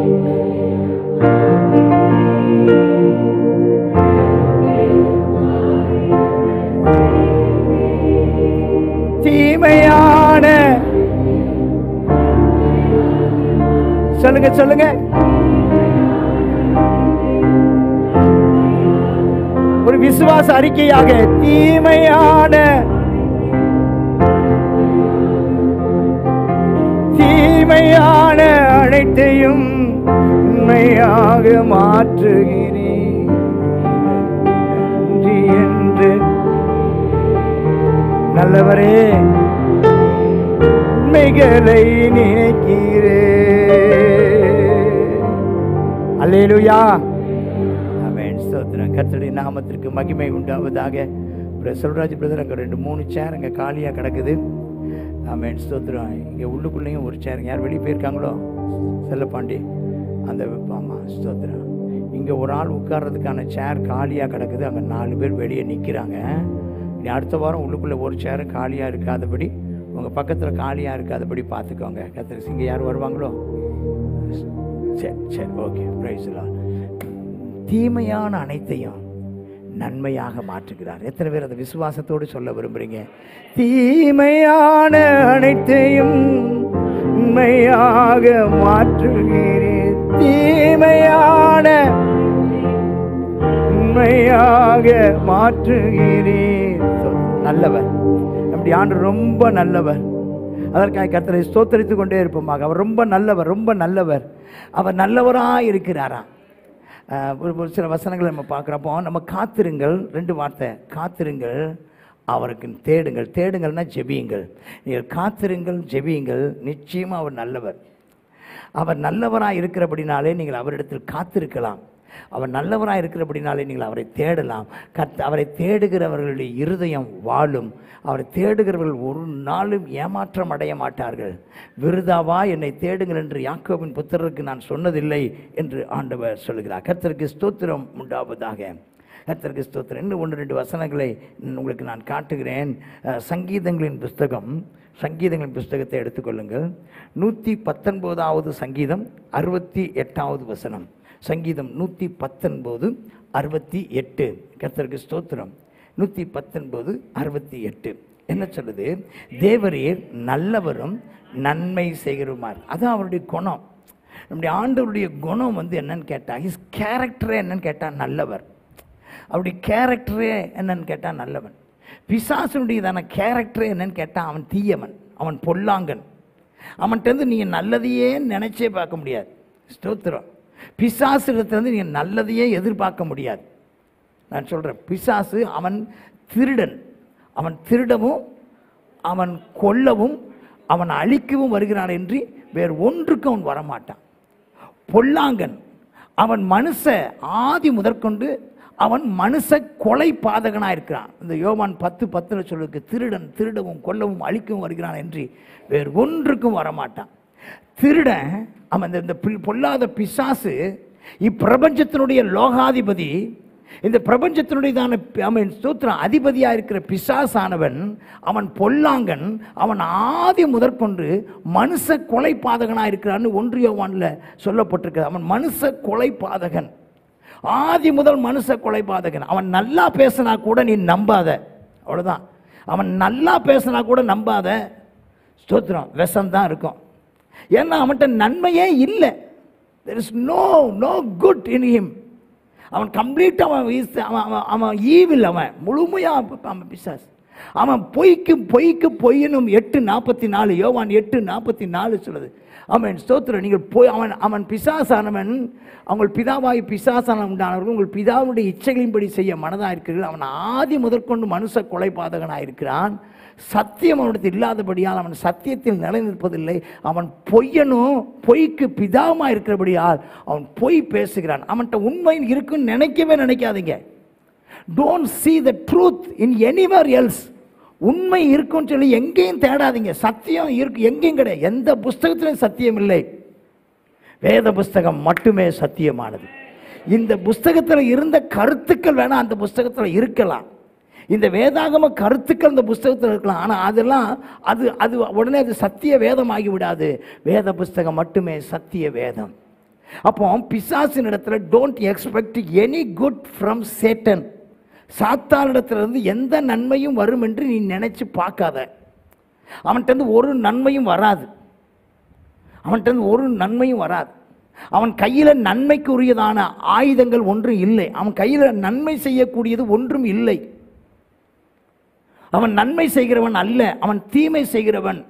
தீமையான சொல்லுங்க சொல்லுங்க ஒரு விசுவாச அறிக்கையாக தீமையான தீமையான அனைத்தையும் உண்மையாக மாற்றுகிறேன் நன்றி என்று நல்லவரே உண்மைகளை நினைக்கிறேன் அல்லேலூயா ஆமென் ஸ்தோத்திரம் கர்த்தருடைய நாமத்திற்கு மகிமை உண்டாவதாக பிரதர் செல்வராஜ் பிரதர் அங்கே ரெண்டு மூணு சேர் அங்கே காலியாக கிடக்குது ஆமென் ஸ்தோத்திரம் இங்கே உள்ளுக்குள்ளேயும் ஒரு சேர் யார் வெளியே போயிருக்காங்களோ செல்லப்பாண்டி அந்த ஆமாம் ஸ்தோத்திரம் இங்கே ஒரு ஆள் உட்கார்றதுக்கான சேர் காலியாக கிடக்குது அங்கே நாலு பேர் வெளியே நிற்கிறாங்க இனி அடுத்த வாரம் உள்ளுக்குள்ளே ஒரு சேர் காலியாக இருக்காதபடி உங்கள் பக்கத்தில் காலியாக இருக்காதபடி பார்த்துக்கோங்க கத்திரி இங்கே யார் வருவாங்களோ சரி சரி ஓகே ப்ரைஸ்லாம் தீமையான அனைத்தையும் நன்மையாக மாற்றுகிறார் எத்தனை பேர் அந்த விசுவாசத்தோடு சொல்ல விரும்புறீங்க தீமையான அனைத்தையும் உண்மையாக மாற்றுகிறேன் தீமையான உண்மையாக மாற்றுகிறேன் நல்லவர் நம்முடைய ஆண்டு ரொம்ப நல்லவர் அதற்காக கர்த்தரை ஸ்தோத்தரித்து கொண்டே இருப்போமாக அவர் ரொம்ப நல்லவர் ரொம்ப நல்லவர் அவர் நல்லவராக இருக்கிறாராம் ஆஹ் ஒரு ஒரு சில வசனங்களை நம்ம பார்க்குறப்போ நம்ம காத்திருங்கள் ரெண்டு வார்த்தை காத்திருங்கள் அவருக்கு தேடுங்கள் தேடுங்கள்னா ஜெபியுங்கள் நீங்கள் காத்திருங்கள் ஜெபியுங்கள் நிச்சயமாக அவர் நல்லவர் அவர் நல்லவராக இருக்கிறபடினாலே நீங்கள் அவரிடத்தில் காத்திருக்கலாம் அவர் நல்லவராக இருக்கிறபடினாலே நீங்கள் அவரை தேடலாம் கத் அவரை தேடுகிறவர்களுடைய இருதயம் வாழும் அவரை தேடுகிறவர்கள் ஒரு நாளும் ஏமாற்றம் அடைய மாட்டார்கள் விருதாவா என்னை தேடுங்கள் என்று யாக்கோபின் புத்தருக்கு நான் சொன்னதில்லை என்று ஆண்டவர் சொல்கிறார் கர்த்தருக்கு ஸ்தோத்திரம் உண்டாவதாக கர்த்தருக்கு ஸ்தோத்திரம் இன்னும் ஒன்று ரெண்டு வசனங்களை உங்களுக்கு நான் காட்டுகிறேன் அஹ், சங்கீதங்களின் புஸ்தகம் சங்கீதங்களின் புஸ்தகத்தை எடுத்துக்கொள்ளுங்கள் நூற்றி பத்தொன்பதாவது சங்கீதம் அறுபத்தி எட்டாவது வசனம் சங்கீதம் நூற்றி பத்தொன்பது அறுபத்தி எட்டு கர்த்தருக்கு ஸ்தோத்திரம் நூற்றி பத்தொன்பது அறுபத்தி எட்டு என்ன சொல்லுது தேவரீர் நல்லவரும் நன்மை செய்கிறமார் அதான் அவருடைய குணம் நம்முடைய ஆண்டவருடைய குணம் வந்து என்னன்னு கேட்டால் ஹிஸ் கேரக்டரே என்னன்னு கேட்டால் நல்லவர் அவருடைய கேரக்டரே என்னன்னு கேட்டால் நல்லவன் பிசாசனுடையதான கேரக்டரே என்னன்னு கேட்டால் அவன் தீயவன் அவன் பொல்லாங்கன் அவன்கிட்டருந்து நீங்கள் நல்லதையே நினைச்சே பார்க்க முடியாது ஸ்தோத்திரம் பிசாசிடத்துலேருந்து நீங்கள் நல்லதையே எதிர்பார்க்க முடியாது நான் சொல்கிறேன் பிசாசு அவன் திருடன் அவன் திருடவும் அவன் கொல்லவும் அவன் அழிக்கவும் வருகிறான் என்று வேறு ஒன்றுக்கும் அவன் வரமாட்டான் பொல்லாங்கன் அவன் மனுஷ ஆதி முதற்கொண்டு அவன் மனுஷ கொலை பாதகனாக இருக்கிறான் இந்த யோவான் பத்து பத்தில் சொல்லுக்கு திருடன் திருடவும் கொல்லவும் அழிக்கவும் வருகிறான் என்று வேறு ஒன்றுக்கும் வரமாட்டான் திருடன் அவன் இந்த- இந்த பி- பொல்லாத பிசாசு இப்பிரபஞ்சத்தினுடைய லோகாதிபதி இந்த பிரபஞ்சத்தினுடையதான பி- அவன் ஸ்தோத்திரம் அதிபதியாக இருக்கிற பிசாசானவன் அவன் பொல்லாங்கன் அவன் ஆதி முதற்கொண்டு மனுஷ கொலை பாதகனாக இருக்கிறான்னு ஒன்று யோவான்ல சொல்லப்பட்டிருக்கு அவன் மனுஷ கொலை பாதகன் ஆதி முதல் மனுஷ கொலை பாதகன் அவன் நல்லா பேசினா கூட நீ நம்பாத அவ்வளவுதான் அவன் நல்லா பேசினா கூட நம்பாத ஸ்தோத்திரம் விஷம்தான் இருக்கும் ஏன்னா அவன்கிட்ட நன்மையே இல்லை there is no no good in him அவன் கம்ப்ளீட் அவன் is- அவன் அவன் அவன் ஈவில் அவன் முழுமையாக அவன் பிசாஸ் அவன் பொய்க்கு பொய்க்கு பொய்யனும் எட்டு நாற்பத்தி நாலு யோவான் எட்டு நாற்பத்தி நாலு சொல்லுது அவன் ஸ்தோத்திரம் நீங்கள் போய் அவன் அவன் பிசாசானவன் அவங்க பிதாவாகி பிசாசான உண்டானவர்கள் உங்கள் பிதாவுடைய இச்சைகளின்படி செய்ய மனதாக இருக்கிறீர்கள் அவன் ஆதி முதற்கொண்டு மனுஷ கொலை பாதகனாக இருக்கிறான் சத்தியம் அவனிடத்தில் இல்லாதபடியால் அவன் சத்தியத்தில் நிலைநிற்பதில்லை அவன் பொய்யனும் பொய்க்கு பிதாவுமா இருக்கிறபடியால் அவன் பொய் பேசுகிறான் அவன்கிட்ட உண்மை இருக்குன்னு நினைக்கவே நினைக்காதீங்க don't see the truth in anywhere else உண்மை இருக்குன்னு சொல்லி எங்கேயும் தேடாதீங்க சத்தியம் இருக்கு எங்கேயும் கிடையாது எந்த புஸ்தகத்திலும் சத்தியம் இல்லை வேத புஸ்தகம் மட்டுமே சத்தியமானது இந்த புஸ்தகத்தில் இருந்த கருத்துக்கள் வேணா அந்த புஸ்தகத்தில் இருக்கலாம் இந்த வேதாகம கருத்துக்கள் இந்த புஸ்தகத்தில் இருக்கலாம் ஆனால் அதெல்லாம் அது அது உடனே அது சத்திய வேதமாகி விடாது வேத புஸ்தகம் மட்டுமே சத்திய வேதம் அப்போ பிசாசின் இடத்துல don't expect any good from Satan சாத்தானிடத்திலிருந்து எந்த நன்மையும் வரும் என்று நீ நினைச்சு பார்க்காத அவன்கிட்ட இருந்து ஒரு நன்மையும் வராது அவன்கிட்ட இருந்து ஒரு நன்மையும் வராது அவன் கையில் நன்மைக்கு உரியதான ஆயுதங்கள் ஒன்றும் இல்லை அவன் கையில் நன்மை செய்யக்கூடியது ஒன்றும் இல்லை அவன் நன்மை செய்கிறவன் அல்ல அவன் தீமை செய்கிறவன்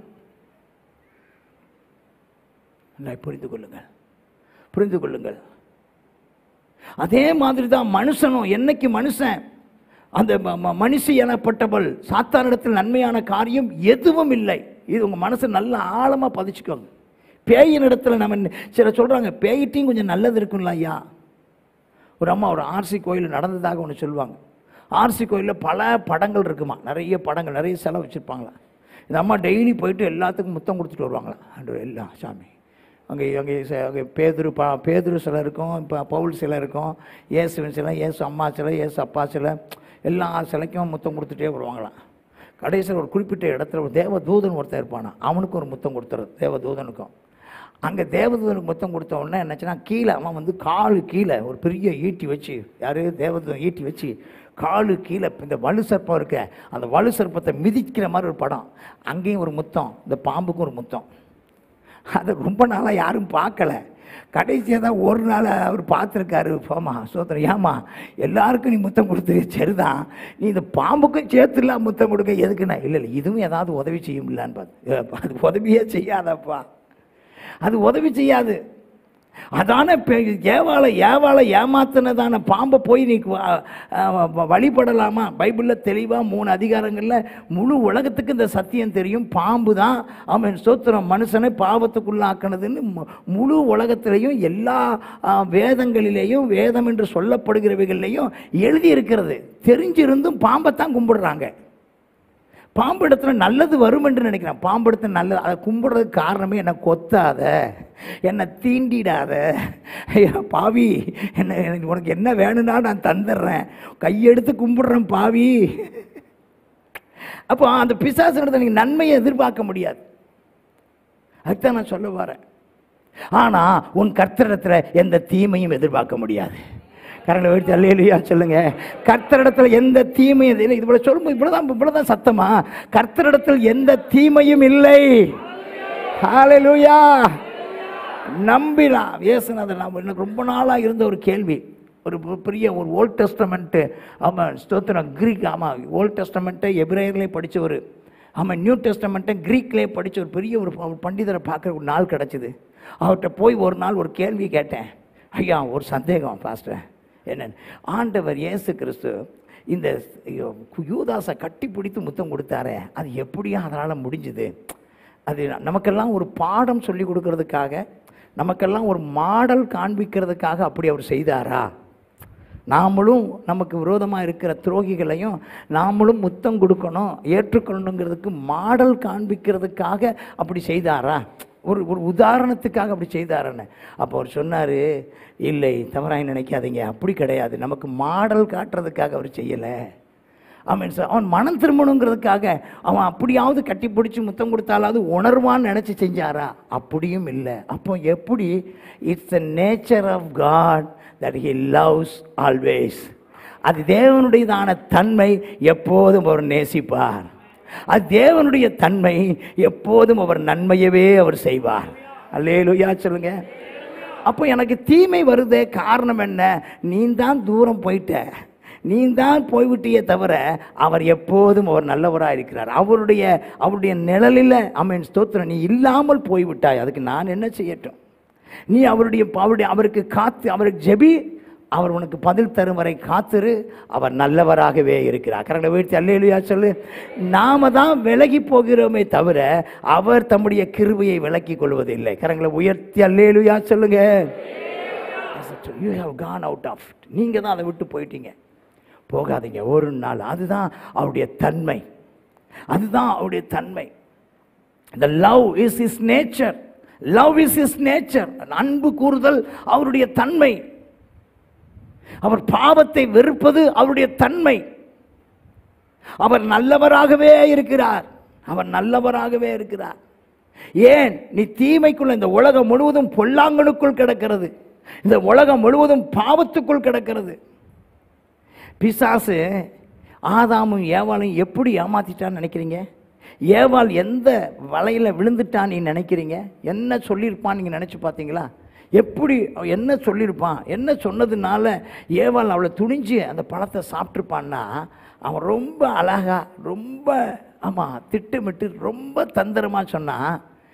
நல்லா புரிந்து கொள்ளுங்கள் புரிந்து கொள்ளுங்கள் அதே மாதிரி தான் மனுஷனும் என்னைக்கு மனுஷன் அந்த ம- ம- மனுஷி எனப்பட்டவள் சாத்தானிடத்தில் நன்மையான காரியம் எதுவும் இல்லை இது உங்கள் மனசை நல்லா ஆழமாக பதிச்சுக்கோங்க பேயின் இடத்துல நம்ம ந- சில சொல்கிறாங்க பேயிட்டையும் கொஞ்சம் நல்லது இருக்கும்ல ஐயா ஒரு அம்மா ஒரு ஆர்சி கோயில் நடந்ததாக ஒன்று சொல்லுவாங்க ஆர்சி கோயிலில் பல படங்கள் இருக்குமா நிறைய படங்கள் நிறைய செலவு வச்சுருப்பாங்களா இந்த அம்மா டெய்லி போயிட்டு எல்லாத்துக்கும் முத்தம் கொடுத்துட்டு வருவாங்களா அன்று எல்லாம் சாமி அங்கே அங்கே ச- அங்கே பேதுரு பா பேதுரு சிலை இருக்கும் இப்போ பவுல் சிலை இருக்கும் இயேசுவின் சிலை இயேசு அம்மா சிலை இயேசு அப்பா சிலை எல்லா சிலைக்கும் முத்தம் கொடுத்துட்டே வருவாங்களாம் கடைசியில் ஒரு குறிப்பிட்ட இடத்துல ஒரு தேவதூதன் ஒருத்தன் இருப்பானா அவனுக்கும் ஒரு முத்தம் கொடுத்துறது தேவதூதனுக்கும் அங்கே தேவதூதனுக்கு முத்தம் கொடுத்த உடனே என்னாச்சுன்னா கீழே அவன் வந்து காலு கீழே ஒரு பெரிய ஈட்டி வச்சு யாரு தேவதூதன் ஈட்டி வச்சு காலு கீழே இந்த வலு சர்ப்பம் இருக்க அந்த வலு சர்ப்பத்தை மிதிக்கிற மாதிரி ஒரு படம் அங்கேயும் ஒரு முத்தம் இந்த பாம்புக்கும் ஒரு முத்தம் அதை ரொம்ப நாளாக யாரும் பார்க்கல கடைசியாக தான் ஒரு நாள் அவர் பார்த்துருக்காரு போமா சோதரன் ஏமா எல்லாருக்கும் நீ முத்தம் கொடுத்து சரிதான் நீ இந்த பாம்புக்கும் சேர்த்துலாம் முத்தம் கொடுக்க எதுக்குண்ணா இல்லை இல்லை இதுவும் ஏதாவது உதவி செய்யும்லான்னு பார்த்து ஏ, அது உதவியே செய்யாதப்பா அது உதவி செய்யாது அதான பெ- ஏவாளை ஏவாளை ஏமாத்தினதான பாம்பை போய் நீ வ- அஹ் வழிபடலாமா பைபிளில் தெளிவாக மூணு அதிகாரங்களில் முழு உலகத்துக்கு இந்த சத்தியம் தெரியும் பாம்பு தான் அவன் சோத்திரம் மனுஷனை பாவத்துக்குள்ளாக்குனதுன்னு மு- முழு உலகத்திலையும் எல்லா அஹ், வேதங்களிலேயும் வேதம் என்று சொல்லப்படுகிறவைகள்லையும் எழுதி இருக்கிறது தெரிஞ்சிருந்தும் பாம்பைத்தான் கும்பிடுறாங்க பாம்பு இடத்துல நல்லது வரும் என்று நினைக்கிறேன் பாம்பு இடத்துல நல்லது அதை கும்பிடுறதுக்கு காரணமே என்னை கொத்தாத என்னை தீண்டிடாத ஐயா பாவி என்ன எனக்கு உனக்கு என்ன வேணும்னா நான் தந்துடுறேன் கையெடுத்து கும்பிடுறேன் பாவி அப்போ அந்த பிசாசு நீங்கள் நன்மையை எதிர்பார்க்க முடியாது அதுதான் நான் சொல்ல வரேன் ஆனால் உன் கர்த்தரிடத்தில் எந்த தீமையும் எதிர்பார்க்க முடியாது கரங்களை வைத்து அல்லையா சொல்லுங்க கர்த்தரிடத்தில் எந்த தீமையும் இல்லை இது போல சொல்லும்போது இவ்வளோதான் இவ்வளோதான் சத்தமா கர்த்தரிடத்தில் எந்த தீமையும் இல்லை ஹalleluya நம்பிலாம் இயேசுநாதர் நாம் எனக்கு ரொம்ப நாளாக இருந்த ஒரு கேள்வி ஒரு பெ- பெரிய ஒரு ஓல்ட் டெஸ்டமெண்ட்டு ஆமாம் ஸ்தோத்திரம் கிரீக் ஆமாம் ஓல்ட் டெஸ்டமெண்ட்டை எபிரேயர்லேயே படித்தவர் ஆமாம் நியூ டெஸ்டமெண்ட்டை க்ரீக்லேயே படித்த ஒரு பெரிய ஒரு ஒரு பண்டிதரை பார்க்குற ஒரு நாள் கிடச்சிது அவர்கிட்ட போய் ஒரு நாள் ஒரு கேள்வி கேட்டேன் ஐயா ஒரு சந்தேகம் பாஸ்டர் என்னன்னு ஆண்டவர் இயேசு கிறிஸ்து இந்த யூதாசை கட்டி பிடித்து முத்தம் கொடுத்தாரே அது எப்படியா அதனால் முடிஞ்சுது அது நமக்கெல்லாம் ஒரு பாடம் சொல்லி கொடுக்கறதுக்காக நமக்கெல்லாம் ஒரு மாடல் காண்பிக்கிறதுக்காக அப்படி அவர் செய்தாரா நாமளும் நமக்கு விரோதமாக இருக்கிற துரோகிகளையும் நாமளும் முத்தம் கொடுக்கணும் ஏற்றுக்கொள்ளணுங்கிறதுக்கு மாடல் காண்பிக்கிறதுக்காக அப்படி செய்தாரா ஒரு ஒரு உதாரணத்துக்காக அப்படி செய்தாரன்னு அப்போ அவர் சொன்னார் இல்லை தவறாய் நினைக்காதீங்க அப்படி கிடையாது நமக்கு மாடல் காட்டுறதுக்காக அவர் செய்யலை அவன் சொ- அவன் மனம் திரும்பணுங்கிறதுக்காக அவன் அப்படியாவது கட்டி பிடிச்சி முத்தம் கொடுத்தாலாவது உணர்வான்னு நினச்சி செஞ்சாரா அப்படியும் இல்லை அப்போ எப்படி it's the nature of God that he loves always அது தேவனுடையதான தன்மை எப்போதும் அவர் நேசிப்பார் அது தேவனுடைய தன்மை எப்போதும் அவர் நன்மையவே அவர் செய்வார் அல்லேலூயா சொல்லுங்க அப்போ எனக்கு தீமை வருதே காரணம் என்ன நீ தான் தூரம் போயிட்ட நீ தான் போய்விட்டியே தவிர அவர் எப்போதும் அவர் நல்லவராக இருக்கிறார் அவருடைய அவருடைய நிழலில் அமீன் ஸ்தோத்திரம் நீ இல்லாமல் போய்விட்டாய் அதுக்கு நான் என்ன செய்யட்டும் நீ அவருடைய அவருடைய அவருக்கு காத்து அவருக்கு ஜெபி அவர் உனக்கு பதில் தரும் வரை காத்துரு அவர் நல்லவராகவே இருக்கிறார் கரெக்டாக வீழ்த்தி அல்லையா சொல்லு நாம தான் விலகி போகிறோமே தவிர அவர் தம்முடைய கிருபையை விலக்கி கொள்வதில்லை கரங்களை உயர்த்தி அல்லேலுயா சொல்லுங்க you have gone out of நீங்கள் தான் அதை விட்டு போயிட்டீங்க போகாதீங்க ஒரு நாள் அதுதான் அவருடைய தன்மை அதுதான் அவருடைய தன்மை the love is is nature love is is nature அன்பு கூறுதல் அவருடைய தன்மை அவர் பாவத்தை வெறுப்பது அவருடைய தன்மை அவர் நல்லவராகவே இருக்கிறார் அவர் நல்லவராகவே இருக்கிறார் ஏன் நீ தீமைக்குள்ள இந்த உலகம் முழுவதும் பொல்லாங்கனுக்குள் கிடக்கிறது இந்த உலகம் முழுவதும் பாவத்துக்குள் கிடக்கிறது பிசாசு ஆதாமும் ஏவாளையும் எப்படி ஏமாத்திட்டான்னு நினைக்கிறீங்க ஏவாள் எந்த வலையில் விழுந்துட்டான்னு நீ நினைக்கிறீங்க என்ன சொல்லியிருப்பான்னு நீங்கள் நினச்சி பார்த்தீங்களா எப்படி அவன் என்ன சொல்லியிருப்பான் என்ன சொன்னதுனால ஏவாள் அவளை துணிஞ்சு அந்த பழத்தை சாப்பிட்ருப்பான்னா அவன் ரொம்ப அழகா ரொம்ப ஆமாம் திட்டமிட்டு ரொம்ப தந்திரமாக சொன்னான்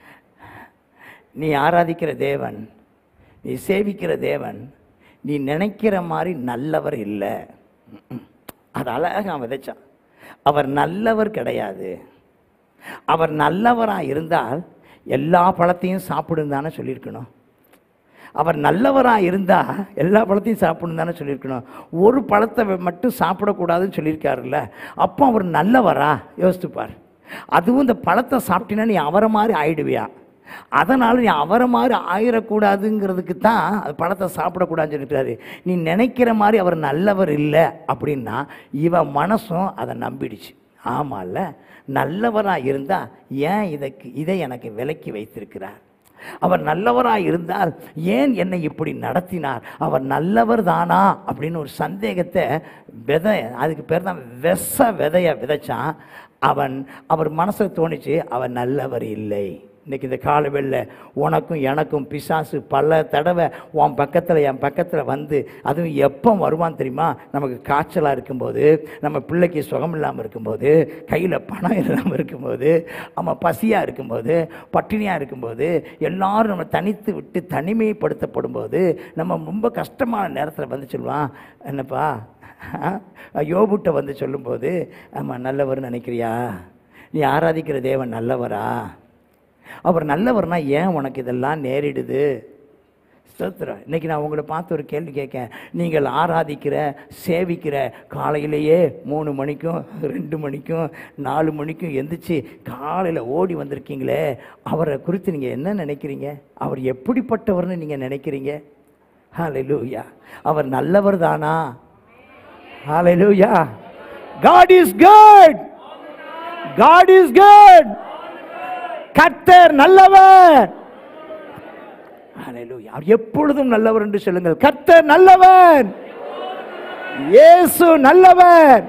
நீ ஆராதிக்கிற தேவன் நீ சேவிக்கிற தேவன் நீ நினைக்கிற மாதிரி நல்லவர் இல்லை ம்ம். அது அழகாக விதைச்சான் அவர் நல்லவர் கிடையாது அவர் நல்லவராக இருந்தால் எல்லா பழத்தையும் சாப்பிடுன்னு தானே சொல்லியிருக்கணும் அவர் நல்லவராக இருந்தால் எல்லா பழத்தையும் சாப்பிடணும் தானே சொல்லியிருக்கணும் ஒரு பழத்தை மட்டும் சாப்பிடக்கூடாதுன்னு சொல்லியிருக்காருல்ல அப்போ அவர் நல்லவரா யோசித்துப்பார் அதுவும் இந்த பழத்தை சாப்பிட்டீங்கன்னா நீ அவரை மாதிரி ஆயிடுவியா அதனால் நீ அவரை மாதிரி ஆயிடக்கூடாதுங்கிறதுக்கு தான் அது பழத்தை சாப்பிடக்கூடாதுன்னு சொல்லியிருக்காரு நீ நினைக்கிற மாதிரி அவர் நல்லவர் இல்லை அப்படின்னா இவன் மனசும் அதை நம்பிடுச்சு ஆமால்ல நல்லவராக இருந்தால் ஏன் இதற்கு இதை எனக்கு விலக்கி வைத்திருக்கிறார் அவர் நல்லவராக இருந்தால் ஏன் என்னை இப்படி நடத்தினார் அவர் நல்லவர் தானா அப்படின்னு ஒரு சந்தேகத்தை விதை அதுக்கு பேர் தான் வெச விதைய விதைச்சான் அவன் அவர் மனசில் தோணிச்சு அவர் நல்லவர் இல்லை இன்னைக்கு இந்த காலவெளியில் உனக்கும் எனக்கும் பிசாசு பல தடவை உன் பக்கத்தில் என் பக்கத்தில் வந்து அதுவும் எப்போ வருவான் தெரியுமா நமக்கு காய்ச்சலாக இருக்கும்போது நம்ம பிள்ளைக்கு சுகம் இல்லாமல் இருக்கும்போது கையில் பணம் இல்லாமல் இருக்கும்போது நம்ம பசியாக இருக்கும்போது பட்டினியாக இருக்கும்போது எல்லாரும் நம்ம தனித்து விட்டு தனிமைப்படுத்தப்படும் போது நம்ம ரொம்ப கஷ்டமான நேரத்தில் வந்து சொல்லுவான் என்னப்பா யோபுட்ட வந்து சொல்லும்போது ஆமாம் நல்லவர்னு நினைக்கிறியா நீ ஆராதிக்கிற தேவன் நல்லவரா அவர் நல்லவர்னா ஏன் உனக்கு இதெல்லாம் நேரிடுது ஸ்தோத்திரம் இன்னைக்கு நான் உங்களை பார்த்து ஒரு கேள்வி கேட்கேன் நீங்கள் ஆராதிக்கிற சேவிக்கிற காலையிலேயே மூணு மணிக்கும் ரெண்டு மணிக்கும் நாலு மணிக்கும் எந்திரிச்சு காலையில் ஓடி வந்திருக்கீங்களே அவரை குறித்து நீங்கள் என்ன நினைக்கிறீங்க அவர் எப்படிப்பட்டவர்னு நீங்கள் நினைக்கிறீங்க ஹalleluya அவர் நல்லவர் தானா ஹalleluya God is good God is good கர்த்தர் நல்லவர் ஹalleluya அவர் எப்பொழுதும் நல்லவர் என்று சொல்லுங்கள் கர்த்தர் நல்லவர் இயேசு நல்லவர்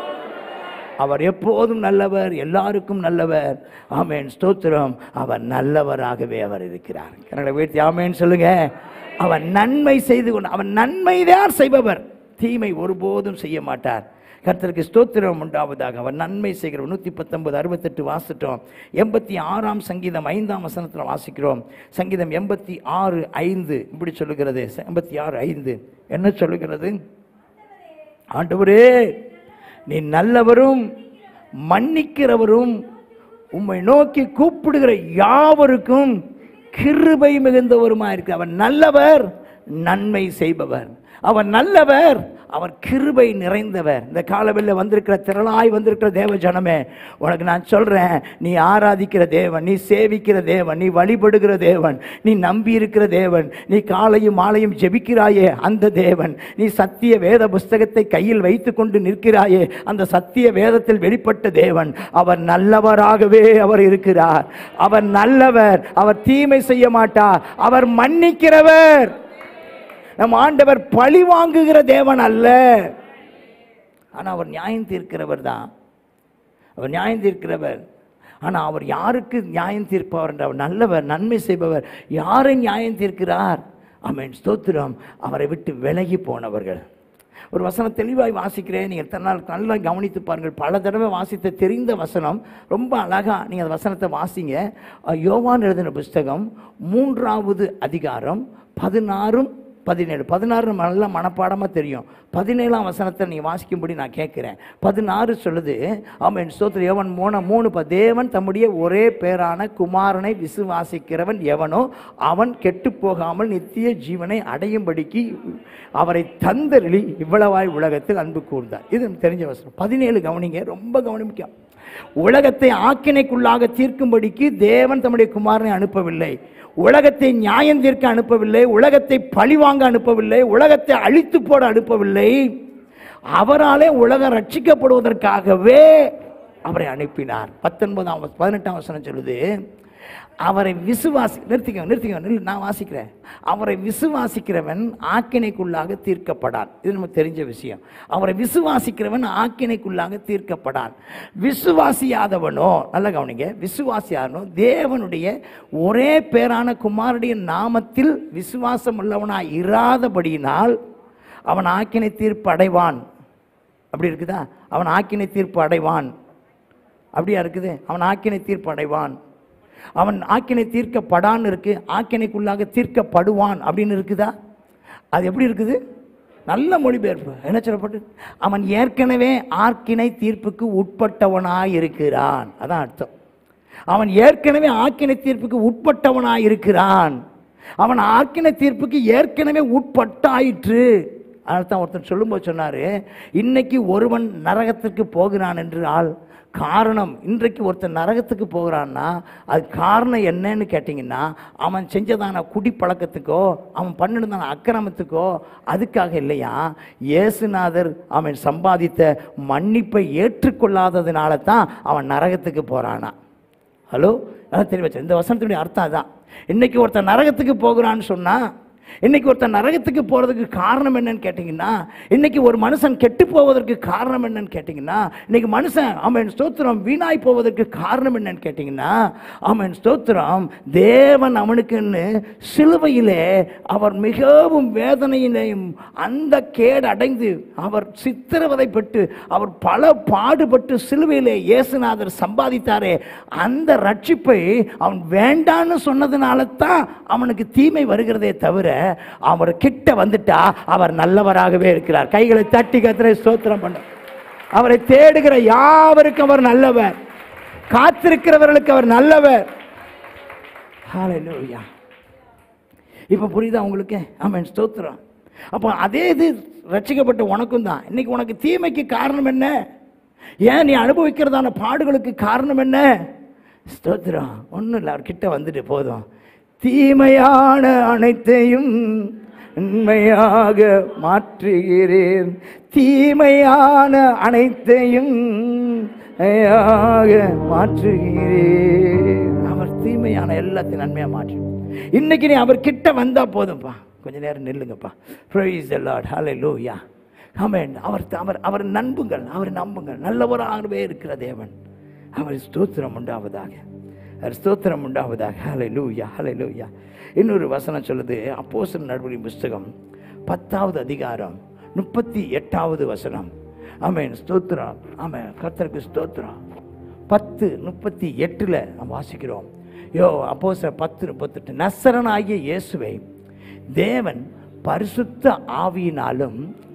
அவர் எப்போதும் நல்லவர் எல்லாருக்கும் நல்லவர் ஆமென் ஸ்தோத்திரம் அவர் நல்லவராகவே அவர் இருக்கிறார் கன்னட வீழ்த்தி ஆமேன் சொல்லுங்க அவர் நன்மை செய்து கொண்டு அவர் நன்மைதான் செய்பவர் தீமை ஒருபோதும் செய்ய மாட்டார் கர்த்தருக்கு ஸ்தோத்திரம் உண்டாவதாக அவர் நன்மை செய்கிறவர் நூற்றி பத்தொன்பது அறுபத்தெட்டு வாசிட்டோம் எண்பத்தி ஆறாம் சங்கீதம் ஐந்தாம் வசனத்தில் வாசிக்கிறோம் சங்கீதம் எண்பத்தி ஆறு ஐந்து இப்படி சொல்லுகிறது எண்பத்தி ஆறு ஐந்து என்ன சொல்லுகிறது ஆண்டவரே நீ நல்லவரும் மன்னிக்கிறவரும் உம்மை நோக்கி கூப்பிடுகிற யாவருக்கும் கிருபை மிகுந்தவருமா இருக்கு அவர் நல்லவர் நன்மை செய்பவர் அவர் நல்லவர் அவர் கிருபை நிறைந்தவர் இந்த காலவெளியில் வந்திருக்கிற திரளாய் வந்திருக்கிற தேவ ஜனமே உனக்கு நான் சொல்றேன் நீ ஆராதிக்கிற தேவன் நீ சேவிக்கிற தேவன் நீ வழிபடுகிற தேவன் நீ நம்பி இருக்கிற தேவன் நீ காலையும் மாலையும் ஜெபிக்கிறாயே அந்த தேவன் நீ சத்திய வேத புஸ்தகத்தை கையில் வைத்துக்கொண்டு நிற்கிறாயே அந்த சத்திய வேதத்தில் வெளிப்பட்ட தேவன் அவர் நல்லவராகவே அவர் இருக்கிறார் அவர் நல்லவர் அவர் தீமை செய்ய மாட்டார் அவர் மன்னிக்கிறவர் நம் ஆண்டவர் பழி வாங்குகிற தேவன் அல்ல ஆனால் அவர் நியாயம் தீர்க்கிறவர் தான் அவர் நியாயம் தீர்க்கிறவர் ஆனால் அவர் யாருக்கு நியாயம் தீர்ப்பவர் என்ற அவர் நல்லவர் நன்மை செய்பவர் யாரை நியாயம் தீர்க்கிறார் ஆமென் ஸ்தோத்திரம் அவரை விட்டு விலகி போனவர்கள் ஒரு வசனம் தெளிவாய் வாசிக்கிறேன் நீங்கள் தன்னால் நல்லா கவனித்து பாருங்கள் பல தடவை வாசித்த தெரிந்த வசனம் ரொம்ப அழகாக நீங்கள் அந்த வசனத்தை வாசிங்க அஹ் யோவான் எழுதின புஸ்தகம் மூன்றாவது அதிகாரம் பதினாறும் பதினேழு பதினாறு நம்ம நல்லா மனப்பாடமாக தெரியும் பதினேழாம் வசனத்தை நீ வாசிக்கும்படி நான் கேட்குறேன் பதினாறு சொல்லுது ஆமென் ஸ்தோத்திர எவன் மூணு மூணு ப தேவன் தம்முடைய ஒரே பேரான குமாரனை விசுவாசிக்கிறவன் எவனோ அவன் கெட்டு போகாமல் நித்திய ஜீவனை அடையும்படிக்கு அவரை தந்தருளி இவ்வளவாய் உலகத்தில் அன்பு கூர்ந்தார் இது நமக்கு தெரிஞ்ச வசனம் பதினேழு கவனிங்க ரொம்ப கவனிக்கும் உலகத்தை ஆக்கினைக்குள்ளாக தீர்க்கும்படிக்கு தேவன் தம்முடைய குமாரனை அனுப்பவில்லை உலகத்தை நியாயம் தீர்க்க அனுப்பவில்லை உலகத்தை பழிவாங்க அனுப்பவில்லை உலகத்தை அழித்து போட அனுப்பவில்லை அவராலே உலகம் ரட்சிக்கப்படுவதற்காகவே அவரை அனுப்பினார் பத்தொன்பதாம் வச- பதினெட்டாம் வசனம் சொல்லுது அவரை விசுவாசி நிறுத்திக்க நிறுத்திக்க நில்லு, நான் வாசிக்கிறேன் அவரை விசுவாசிக்கிறவன் ஆக்கினைக்குள்ளாக தீர்க்கப்படான் இது நமக்கு தெரிஞ்ச விஷயம் அவரை விசுவாசிக்கிறவன் ஆக்கினைக்குள்ளாக தீர்க்கப்படான் விசுவாசியாதவனோ நல்ல கவனிங்க விசுவாசியாதவனோ தேவனுடைய ஒரே பேரான குமாரனுடைய நாமத்தில் விசுவாசம் உள்ளவனாய் இராதபடியினால் அவன் ஆக்கினை தீர்ப்பு அடைவான் அப்படி இருக்குதா அவன் ஆக்கினை தீர்ப்பு அடைவான் அப்படியா இருக்குது அவன் ஆக்கினை தீர்ப்பு அடைவான் அவன் ஆக்கினை தீர்க்கப்படான்னு இருக்கு ஆக்கினைக்குள்ளாக தீர்க்கப்படுவான் அப்படின்னு இருக்குதா அது எப்படி இருக்குது நல்ல மொழிபெயர்ப்பு என்ன சொல்லப்பட்டு அவன் ஏற்கனவே ஆக்கினை தீர்ப்புக்கு உட்பட்டவனாய் இருக்கிறான் அதான் அர்த்தம் அவன் ஏற்கனவே ஆக்கினை தீர்ப்புக்கு உட்பட்டவனாய் இருக்கிறான் அவன் ஆக்கினை தீர்ப்புக்கு ஏற்கனவே உட்பட்டாயிற்று அதான் ஒருத்தர் சொல்லும்போது சொன்னாரு இன்னைக்கு ஒருவன் நரகத்திற்கு போகிறான் என்றால் காரணம் இன்றைக்கு ஒருத்தன் நரகத்துக்கு போகிறான்னா அது காரணம் என்னன்னு கேட்டிங்கன்னா அவன் செஞ்சதான குடிப்பழக்கத்துக்கோ அவன் பண்ணிருந்தான அக்கிரமத்துக்கோ அதுக்காக இல்லையா இயேசுநாதர் அவன் சம்பாதித்த மன்னிப்பை ஏற்றுக்கொள்ளாததுனால தான் அவன் நரகத்துக்கு போகிறானா ஹலோ அதான் தெரிய வச்சேன் இந்த வசனத்தினுடைய அர்த்தம் அதான் இன்னைக்கு ஒருத்தன் நரகத்துக்கு போகிறான்னு சொன்னா இன்னைக்கு ஒருத்தன் நரகத்துக்கு போறதுக்கு காரணம் என்னன்னு கேட்டிங்கன்னா இன்னைக்கு ஒரு மனுஷன் கெட்டு போவதற்கு காரணம் என்னன்னு கேட்டிங்கன்னா இன்னைக்கு மனுஷன் அவன் ஸ்தோத்திரம் வீணாய் போவதற்கு காரணம் என்னன்னு கேட்டிங்கன்னா அவன் ஸ்தோத்திரம் தேவன் அவனுக்குன்னு சிலுவையிலே அவர் மிகவும் வேதனையினையும் அந்த கேடு அடைந்து அவர் சித்திரவதைப்பட்டு அவர் பல பாடுபட்டு சிலுவையிலே இயேசுநாதர் சம்பாதித்தாரே அந்த ரட்சிப்பை அவன் வேண்டான்னு சொன்னதுனால தான் அவனுக்கு தீமை வருகிறதே தவிர அவர் கிட்ட வந்துட்டா அவர் நல்லவராகவே இருக்கிறார் கைகளை தட்டி கத்திரை ஸ்தோத்திரம் பண்ண அவரை தேடுகிற யாவருக்கும் அவர் நல்லவர் காத்திருக்கிறவர்களுக்கு அவர் நல்லவர் ஹalleluya இப்போ புரியுதா உங்களுக்கு ஆமென் ஸ்தோத்திரம் அப்போ அதே இது ரட்சிக்கப்பட்ட உனக்கும் தான் இன்னைக்கு உனக்கு தீமைக்கு காரணம் என்ன ஏன் நீ அனுபவிக்கிறதான பாடுகளுக்கு காரணம் என்ன ஸ்தோத்திரம் ஒன்றும் இல்லை அவர் கிட்ட வந்துட்டு போதும் தீமையான அனைத்தையும் உண்மையாக மாற்றுகிறேன் தீமையான அனைத்தையும் உண்மையாக மாற்றுகிறேன் அவர் தீமையான எல்லாத்தையும் நன்மையாக மாற்றி இன்னைக்கு நீ அவர் கிட்ட வந்தா போதும்ப்பா கொஞ்ச நேரம் நில்லுங்கப்பா ப்ரைஸ் லார்ட் ஹalleluya ஆமென் அவர் அவர் அவர் நம்புங்கள் அவர் நம்புங்கள் நல்லவராகவே இருக்கிற தேவன் அவர் ஸ்தோத்திரம் உண்டாவதாக அவர் ஸ்தோத்திரம் உண்டாவதாக ஹalleluya ஹalleluya இன்னொரு வசனம் சொல்லுது அப்போஸ்தலர் நடவடிக்கை புஸ்தகம் பத்தாவது அதிகாரம் முப்பத்தி எட்டாவது வசனம் ஆமென் ஸ்தோத்திரம் ஆமென் கர்த்தருக்கு ஸ்தோத்திரம் பத்து முப்பத்தி எட்டில் நாம் வாசிக்கிறோம் யோ அப்போ பத்து முப்பத்தெட்டு நசரனாகிய இயேசுவை தேவன் பரிசுத்த ஆவியினாலும்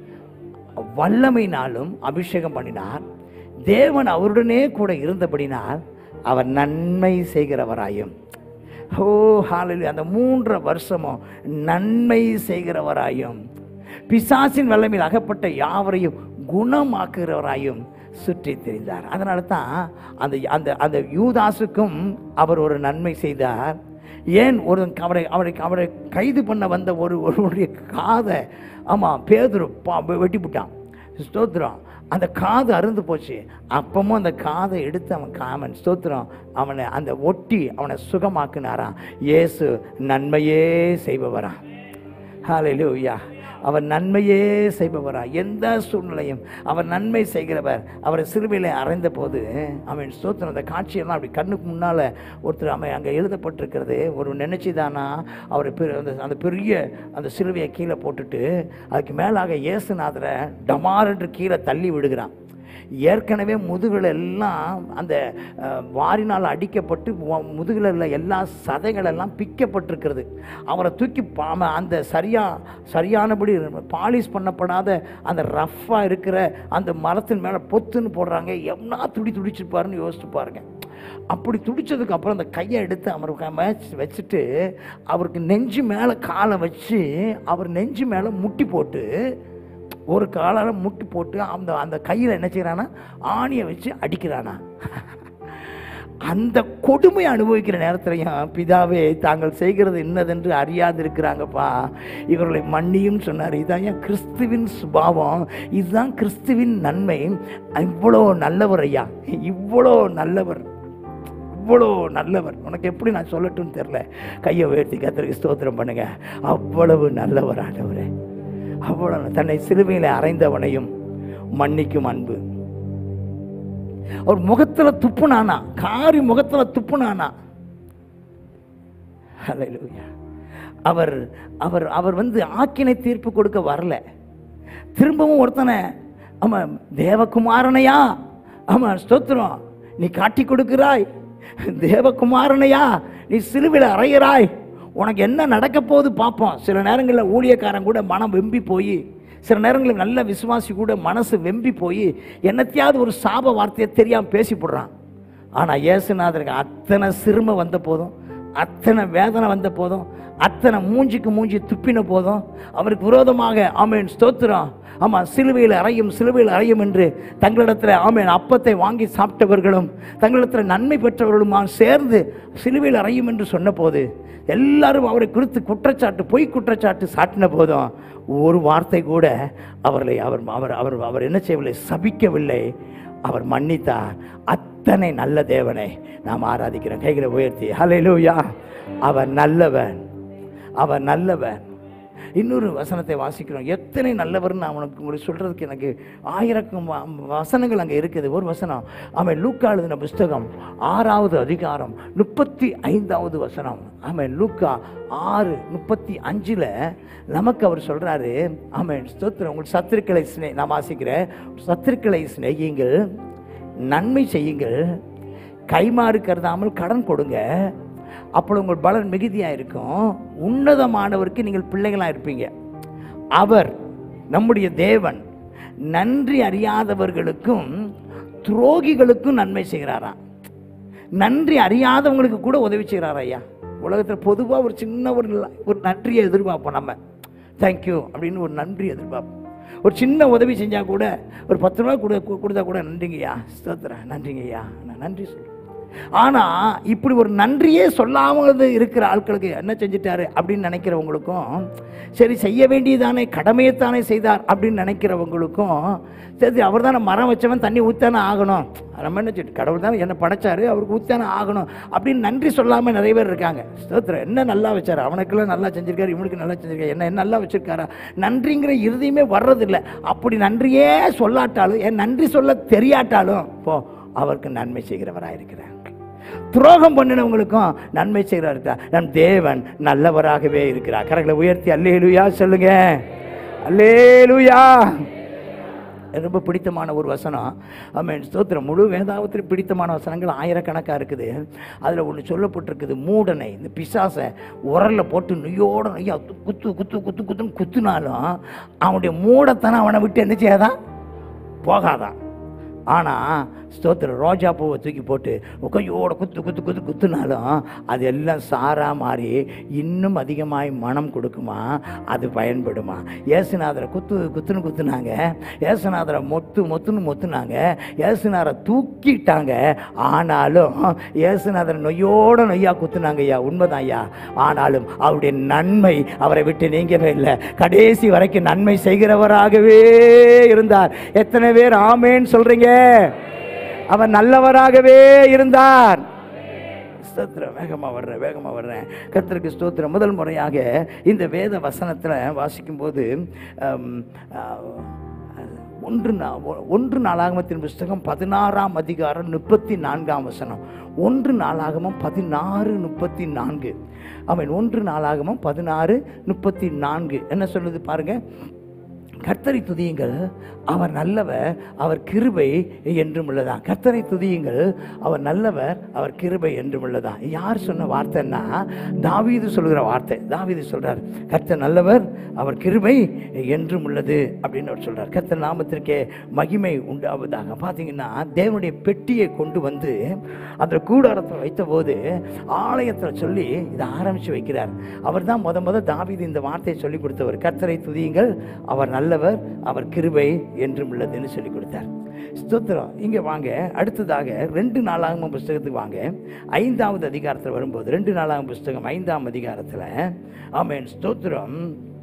வல்லமையினாலும் அபிஷேகம் பண்ணினார் தேவன் அவருடனே கூட இருந்தபடினால் அவர் நன்மை செய்கிறவராயும் ஓ ஹாலில் அந்த மூன்று வருஷமும் நன்மை செய்கிறவராயும் பிசாசின் வல்லமையில் அகப்பட்ட யாவரையும் குணமாக்குகிறவராயும் சுற்றி திரிந்தார் அதனால தான் அந்த அந்த அந்த யூதாசுக்கும் அவர் ஒரு நன்மை செய்தார் ஏன் ஒரு அவரை அவரை அவரை கைது பண்ண வந்த ஒரு ஒருவருடைய காதை ஆமாம் பேதுரு பா வெட்டி விட்டான் ஸ்தோத்திரம் அந்த காது அருந்து போச்சு அப்பமும் அந்த காதை எடுத்து அவன் காமன் ஸ்தோத்திரம் அவனை அந்த ஒட்டி அவனை சுகமாக்குனாராம் இயேசு நன்மையே செய்பவரான் ஹalleluya அவர் நன்மையே செய்பவரா எந்த சூழ்நிலையும் அவர் நன்மை செய்கிறவர் அவர் சிறுவையில் அறைந்த போது அவன் ஸ்தோத்திரம் அந்த காட்சியெல்லாம் அப்படி கண்ணுக்கு முன்னால் ஒருத்தர் அவன் அங்கே எழுதப்பட்டிருக்கிறது ஒரு நினைச்சுதானா அவர் பெரு- அந்த அந்த பெரிய அந்த சிலுவையை கீழே போட்டுட்டு அதுக்கு மேலாக இயேசுநாதரை டமார் என்று கீழே தள்ளி விடுகிறான் ஏற்கனவே முதுகுல எல்லாம் அந்த அஹ், வாரினால் அடிக்கப்பட்டு வ- முதுகுல உள்ள எல்லா சதைகள் எல்லாம் பிக்கப்பட்டிருக்கிறது அவரை தூக்கி பாம அந்த சரியா சரியானபடி பாலிஷ் பண்ணப்படாத அந்த ரஃப்பாக இருக்கிற அந்த மரத்தின் மேலே பொத்துன்னு போடுறாங்க எவ்வளோ துடி துடிச்சிருப்பாருன்னு யோசிச்சு பாருங்க அப்படி துடிச்சதுக்கு அப்புறம் அந்த கையை எடுத்து அவருக்கு வச்சு- வச்சுட்டு அவருக்கு நெஞ்சு மேலே காலை வச்சு அவர் நெஞ்சு மேலே முட்டி போட்டு ஒரு காலால் முட்டி போட்டு அந்த அந்த கையில் என்ன செய்கிறானா ஆணியை வச்சு அடிக்கிறானா அந்த கொடுமை அனுபவிக்கிற நேரத்திலையும் பிதாவே தாங்கள் செய்கிறது என்னதென்று அறியாது இருக்கிறாங்கப்பா இவர்களை மன்னியும் சொன்னார் இதான் ஏன் கிறிஸ்துவின் சுபாவம் இதுதான் கிறிஸ்துவின் நன்மை இவ்வளோ நல்லவர் ஐயா இவ்வளோ நல்லவர் இவ்வளோ நல்லவர் உனக்கு எப்படி நான் சொல்லட்டும்னு தெரில கையை உயர்த்தி கத்திரிக்கு ஸ்தோத்திரம் பண்ணுங்க அவ்வளவு நல்லவர் ஆண்டவரே அவ்வளவு தன்னை சிலுவையில் அறைந்தவனையும் மன்னிக்கும் அன்பு அவர் முகத்துல துப்புனானா காரி முகத்துல துப்புனானா ஹalleluya அவர் அவர் அவர் வந்து ஆக்கினை தீர்ப்பு கொடுக்க வரல திரும்பவும் ஒருத்தனை ஆமா தேவகுமாரனையா ஆமா ஸ்தோத்திரம் நீ காட்டி கொடுக்கிறாய் தேவகுமாரனையா நீ சிலுவையில் அறைகிறாய் உனக்கு என்ன நடக்க போகுது பார்ப்போம் சில நேரங்களில் ஊழியக்காரன் கூட மனம் வெம்பி போய் சில நேரங்களில் நல்ல விசுவாசி கூட மனசு வெம்பி போய் என்னத்தையாவது ஒரு சாப வார்த்தையை தெரியாமல் பேசி போடுறான் ஆனால் இயேசுநாதருக்கு அத்தனை சிறுமை வந்த போதும் அத்தனை வேதனை வந்த போதும் அத்தனை மூஞ்சிக்கு மூஞ்சி துப்பின போதும் அவருக்கு விரோதமாக ஆமேன் ஸ்தோத்திரம் ஆமாம் சிலுவையில் அறையும் சிலுவையில் அறையும் என்று தங்களிடத்தில் ஆமேன் அப்பத்தை வாங்கி சாப்பிட்டவர்களும் தங்களிடத்தில் நன்மை பெற்றவர்களுமா சேர்ந்து சிலுவையில் அறையும் என்று சொன்னபோது எல்லாரும் அவரை குறித்து குற்றச்சாட்டு பொய் குற்றச்சாட்டு சாட்டின போதும் ஒரு வார்த்தை கூட அவர்களை அவர் அவர் அவர் அவர் என்ன செய்யவில்லை சபிக்கவில்லை அவர் மன்னித்தார் அத்தனை நல்ல தேவனை நாம் ஆராதிக்கிறோம் கைகளை உயர்த்தி ஹalleluya அவர் நல்லவன் அவர் நல்லவன் இன்னொரு வசனத்தை வாசிக்கிறோம் எத்தனை நல்லவர்னு நான் உனக்கு உங்களுக்கு சொல்கிறதுக்கு எனக்கு ஆயிரக்கும் வ- வசனங்கள் அங்கே இருக்குது ஒரு வசனம் அவன் லூக்கா எழுதின புஸ்தகம் ஆறாவது அதிகாரம் முப்பத்தி ஐந்தாவது வசனம் அவன் லூக்கா ஆறு முப்பத்தி அஞ்சில் நமக்கு அவர் சொல்கிறாரு ஆமென் ஸ்தோத்திரம் உங்கள் சத்துருக்களை சிநே நான் வாசிக்கிறேன் சத்துருக்களை சிநேகியுங்கள் நன்மை செய்யுங்கள் கைமாறு கருதாமல் கடன் கொடுங்க அப்பொழுது உங்கள் பலன் மிகுதியாக இருக்கும் உன்னதமானவருக்கு நீங்கள் பிள்ளைகளாக இருப்பீங்க அவர் நம்முடைய தேவன் நன்றி அறியாதவர்களுக்கும் துரோகிகளுக்கும் நன்மை செய்கிறாராம் நன்றி அறியாதவங்களுக்கு கூட உதவி செய்கிறார் ஐயா உலகத்தில் பொதுவாக ஒரு சின்ன ஒரு ந- ஒரு நன்றியை எதிர்பார்ப்போம் நம்ம தேங்க்யூ அப்படின்னு ஒரு நன்றி எதிர்பார்ப்போம் ஒரு சின்ன உதவி செஞ்சால் கூட ஒரு பத்து ரூபா கொடு கு- கொடுத்தா கூட நன்றிங்கய்யா ஸ்தோத்திரம் நன்றிங்கய்யா நான் நன்றி சொல்லுவேன் ஆனால் இப்படி ஒரு நன்றியே சொல்லாமல் இருக்கிற ஆட்களுக்கு என்ன செஞ்சிட்டாரு அப்படின்னு நினைக்கிறவங்களுக்கும் சரி செய்ய வேண்டியதானே கடமையைத்தானே செய்தார் அப்படின்னு நினைக்கிறவங்களுக்கும் சரி அவர் தானே மரம் வச்சவன் தண்ணி ஊத்தானே ஆகணும் நம்ம என்ன சொல்லிட்டு கடவுள் தானே என்ன படைச்சாரு அவருக்கு ஊத்தானே ஆகணும் அப்படின்னு நன்றி சொல்லாமல் நிறைய பேர் இருக்காங்க ஸ்தோத்திரம் என்ன நல்லா வச்சாரு அவனுக்கெல்லாம் நல்லா செஞ்சிருக்காரு இவனுக்கு நல்லா செஞ்சிருக்காரு என்ன என்ன நல்லா வச்சிருக்காரா நன்றிங்கிற இறுதியுமே வர்றதில்லை அப்படி நன்றியே சொல்லாட்டாலும் என் நன்றி சொல்ல தெரியாட்டாலும் போ அவருக்கு நன்மை செய்கிறவராக இருக்கிறார் துரோகம் பண்ணினவங்களுக்கும் நன்மை செய்கிறவர் இருக்கிறார் நம் தேவன் நல்லவராகவே இருக்கிறார் கரங்களை உயர்த்தி அல்லேலுயா சொல்லுங்க அல்லேலுயா எனக்கு ரொம்ப பிடித்தமான ஒரு வசனம் ஆமென் ஸ்தோத்திரம் முழு வேதாகத்தில் பிடித்தமான வசனங்கள் ஆயிரக்கணக்காக இருக்குது அதில் ஒன்று சொல்லப்பட்டிருக்குது மூடனை இந்த பிசாசை உரலில் போட்டு நொய்யோட நொய்யா குத்து குத்து குத்து குத்துன்னு குத்துனாலும் அவனுடைய மூடத்தனம் அவனை விட்டு என்ன செய்யாதான் போகாதான் ஆனால் ஸ்தோத்திரம் ரோஜா பூவை தூக்கி போட்டு கையோட குத்து குத்து குத்து குத்துனாலும் அது எல்லாம் சாரா மாறி இன்னும் அதிகமாய் மனம் கொடுக்குமா அது பயன்படுமா ஏசுநாதரை குத்து குத்துன்னு குத்துனாங்க ஏசுநாதரை மொத்து மொத்துன்னு மொத்துனாங்க ஏசுநாதரை தூக்கிட்டாங்க ஆனாலும் ஏசுநாதரை நொய்யோட நொய்யா குத்துனாங்க ஐயா உண்மைதான் ஐயா ஆனாலும் அவருடைய நன்மை அவரை விட்டு நீங்கவே இல்லை கடைசி வரைக்கும் நன்மை செய்கிறவராகவே இருந்தார் எத்தனை பேர் ஆமேன்னு சொல்றீங்க அவர் நல்லவராகவே இருந்தார் ஸ்தோத்திரம் வேகமாக வர்றேன் வேகமாக வர்றேன் கர்த்தருக்கு ஸ்தோத்திரம் முதல் முறையாக இந்த வேத வசனத்தில் வாசிக்கும்போது ஆம், ஆ, ஒன்று நா- ஒ- ஒன்று நாளாகமத்தின் புஸ்தகம் பதினாறாம் அதிகாரம் முப்பத்தி நான்காம் வசனம் ஒன்று நாளாகமம் பதினாறு முப்பத்தி நான்கு அவன் ஒன்று நாளாகமம் பதினாறு முப்பத்தி நான்கு என்ன சொல்லுது பாருங்க கர்த்தரை துதியுங்கள் அவர் நல்லவர் அவர் கிருபை என்றும் உள்ளதா கர்த்தரை துதியுங்கள் அவர் நல்லவர் அவர் கிருபை என்றும் உள்ளதா யார் சொன்ன வார்த்தைன்னா தாவீது சொல்கிற வார்த்தை தாவீது சொல்றார் கர்த்தர் நல்லவர் அவர் கிருபை என்றும் உள்ளது அப்படின்னு அவர் சொல்றார் கர்த்தர் நாமத்திற்கே மகிமை உண்டாவதாக பார்த்தீங்கன்னா தேவனுடைய பெட்டியை கொண்டு வந்து அந்த கூடாரத்தில் வைத்தபோது ஆலயத்தில் சொல்லி இதை ஆரம்பித்து வைக்கிறார் அவர் தான் முத முத தாவீது இந்த வார்த்தையை சொல்லி கொடுத்தவர் கர்த்தரை துதியுங்கள் அவர் நல்லவர் அவர் கிருபை என்றும் உள்ளதுன்னு சொல்லி கொடுத்தார் ஸ்தோத்திரம் இங்கே வாங்க அடுத்ததாக ரெண்டு நாளாகம புஸ்தகத்துக்கு வாங்க ஐந்தாவது அதிகாரத்தில் வரும்போது ரெண்டு நாளாகம புஸ்தகம் ஐந்தாம் அதிகாரத்தில் ஆமென் ஸ்தோத்திரம்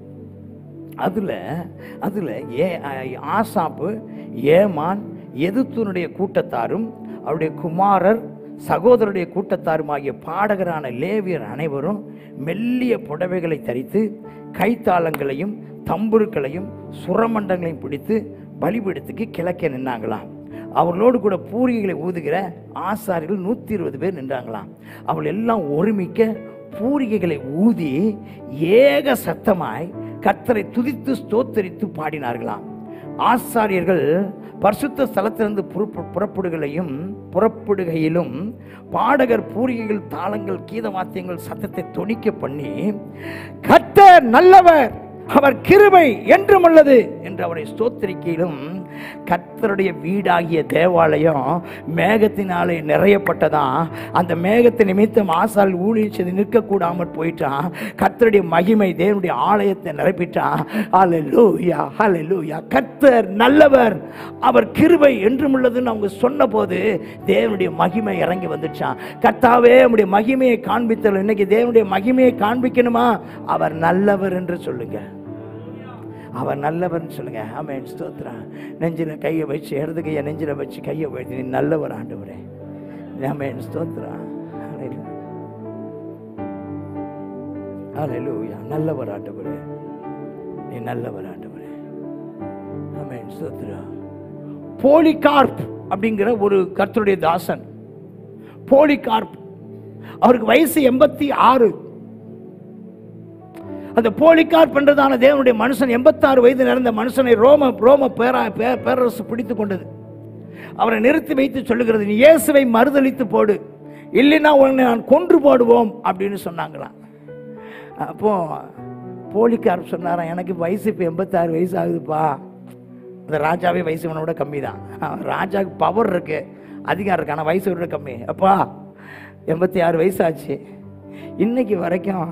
அதில் அதில் ஏ ஆசாப்பு ஏமான் எதுத்தூனுடைய கூட்டத்தாரும் அவருடைய குமாரர் சகோதரருடைய கூட்டத்தாருமாகிய பாடகரான லேவியர் அனைவரும் மெல்லிய புடவைகளை தரித்து கைத்தாளங்களையும் தம்புருக்களையும் சுரமண்டங்களையும் பிடித்து பலிபீடத்துக்கு கிழக்கே நின்னாங்களாம் அவர்களோடு கூட பூரிகளை ஊதுகிற ஆசாரிகள் நூற்றி இருபது பேர் நின்றாங்களாம் அவள் எல்லாம் ஒருமிக்க பூரிகைகளை ஊதி ஏக சத்தமாய் கர்த்தரை துதித்து ஸ்தோத்தரித்து பாடினார்களாம் ஆசாரியர்கள் பரிசுத்த ஸ்தலத்திலிருந்து புறப்பு- புறப்படுகளையும் புறப்படுகையிலும் பாடகர் பூரிகைகள் தாளங்கள் கீத வாத்தியங்கள் சத்தத்தை தொனிக்க பண்ணி கர்த்தர் நல்லவர் அவர் கிருபை என்றும் உள்ளது என்று அவரை ஸ்தோத்திரிக்கையிலும் கர்த்தருடைய வீடாகிய தேவாலயம் மேகத்தினாலே நிறையப்பட்டதாம் அந்த மேகத்தை நிமித்தம் ஆசால் ஊழியர் செய்து நிற்கக்கூடாமல் போயிட்டான் கர்த்தருடைய மகிமை தேவனுடைய ஆலயத்தை நிரப்பிட்டான் ஹalleluya ஹalleluya கர்த்தர் நல்லவர் அவர் கிருபை என்றும் உள்ளதுன்னு அவங்க சொன்னபோது தேவனுடைய மகிமை இறங்கி வந்துச்சான் கர்த்தாவே உம்முடைய மகிமையை காண்பித்தல் இன்னைக்கு தேவனுடைய மகிமையை காண்பிக்கணுமா அவர் நல்லவர் என்று சொல்லுங்க அவர் நல்லவர்னு சொல்லுங்க ஆமென் ஸ்தோத்திரம் நெஞ்சில் கையை வச்சு இடது கையை நெஞ்சில் வச்சு கையை வைத்து நீ நல்லவர் ஆண்டவரே ஆமென் ஸ்தோத்திரம் ஹalleluya நல்லவர் ஆண்டவரே நீ நல்லவர் ஆண்டவரே ஆமென் ஸ்தோத்திரம் போலிகார்ப் அப்படிங்கிற ஒரு கர்த்தருடைய தாசன் போலிகார்ப் அவருக்கு வயசு எண்பத்தி ஆறு அந்த போலிகார்ப் என்றதான தேவனுடைய மனுஷன் எண்பத்தாறு வயது நிறந்த மனுஷனை ரோம ரோம பேரா பே- பேரரசு பிடித்து கொண்டது அவரை நிறுத்தி வைத்து சொல்லுகிறது நீ இயேசுவை மறுதலித்து போடு இல்லைன்னா உன்னை நான் கொன்று போடுவோம் அப்படின்னு சொன்னாங்களாம் அப்போ போலிக்கார் சொன்னாராம் எனக்கு வயசு இப்போ எண்பத்தாறு வயசு ஆகுதுப்பா அந்த ராஜாவே வயசு இவனோட கம்மி தான் ராஜாவுக்கு பவர் இருக்கு அதிகாரம் இருக்கு ஆனால் வயசு விட கம்மி அப்பா எண்பத்தி ஆறு வயசு ஆச்சு இன்னைக்கு வரைக்கும்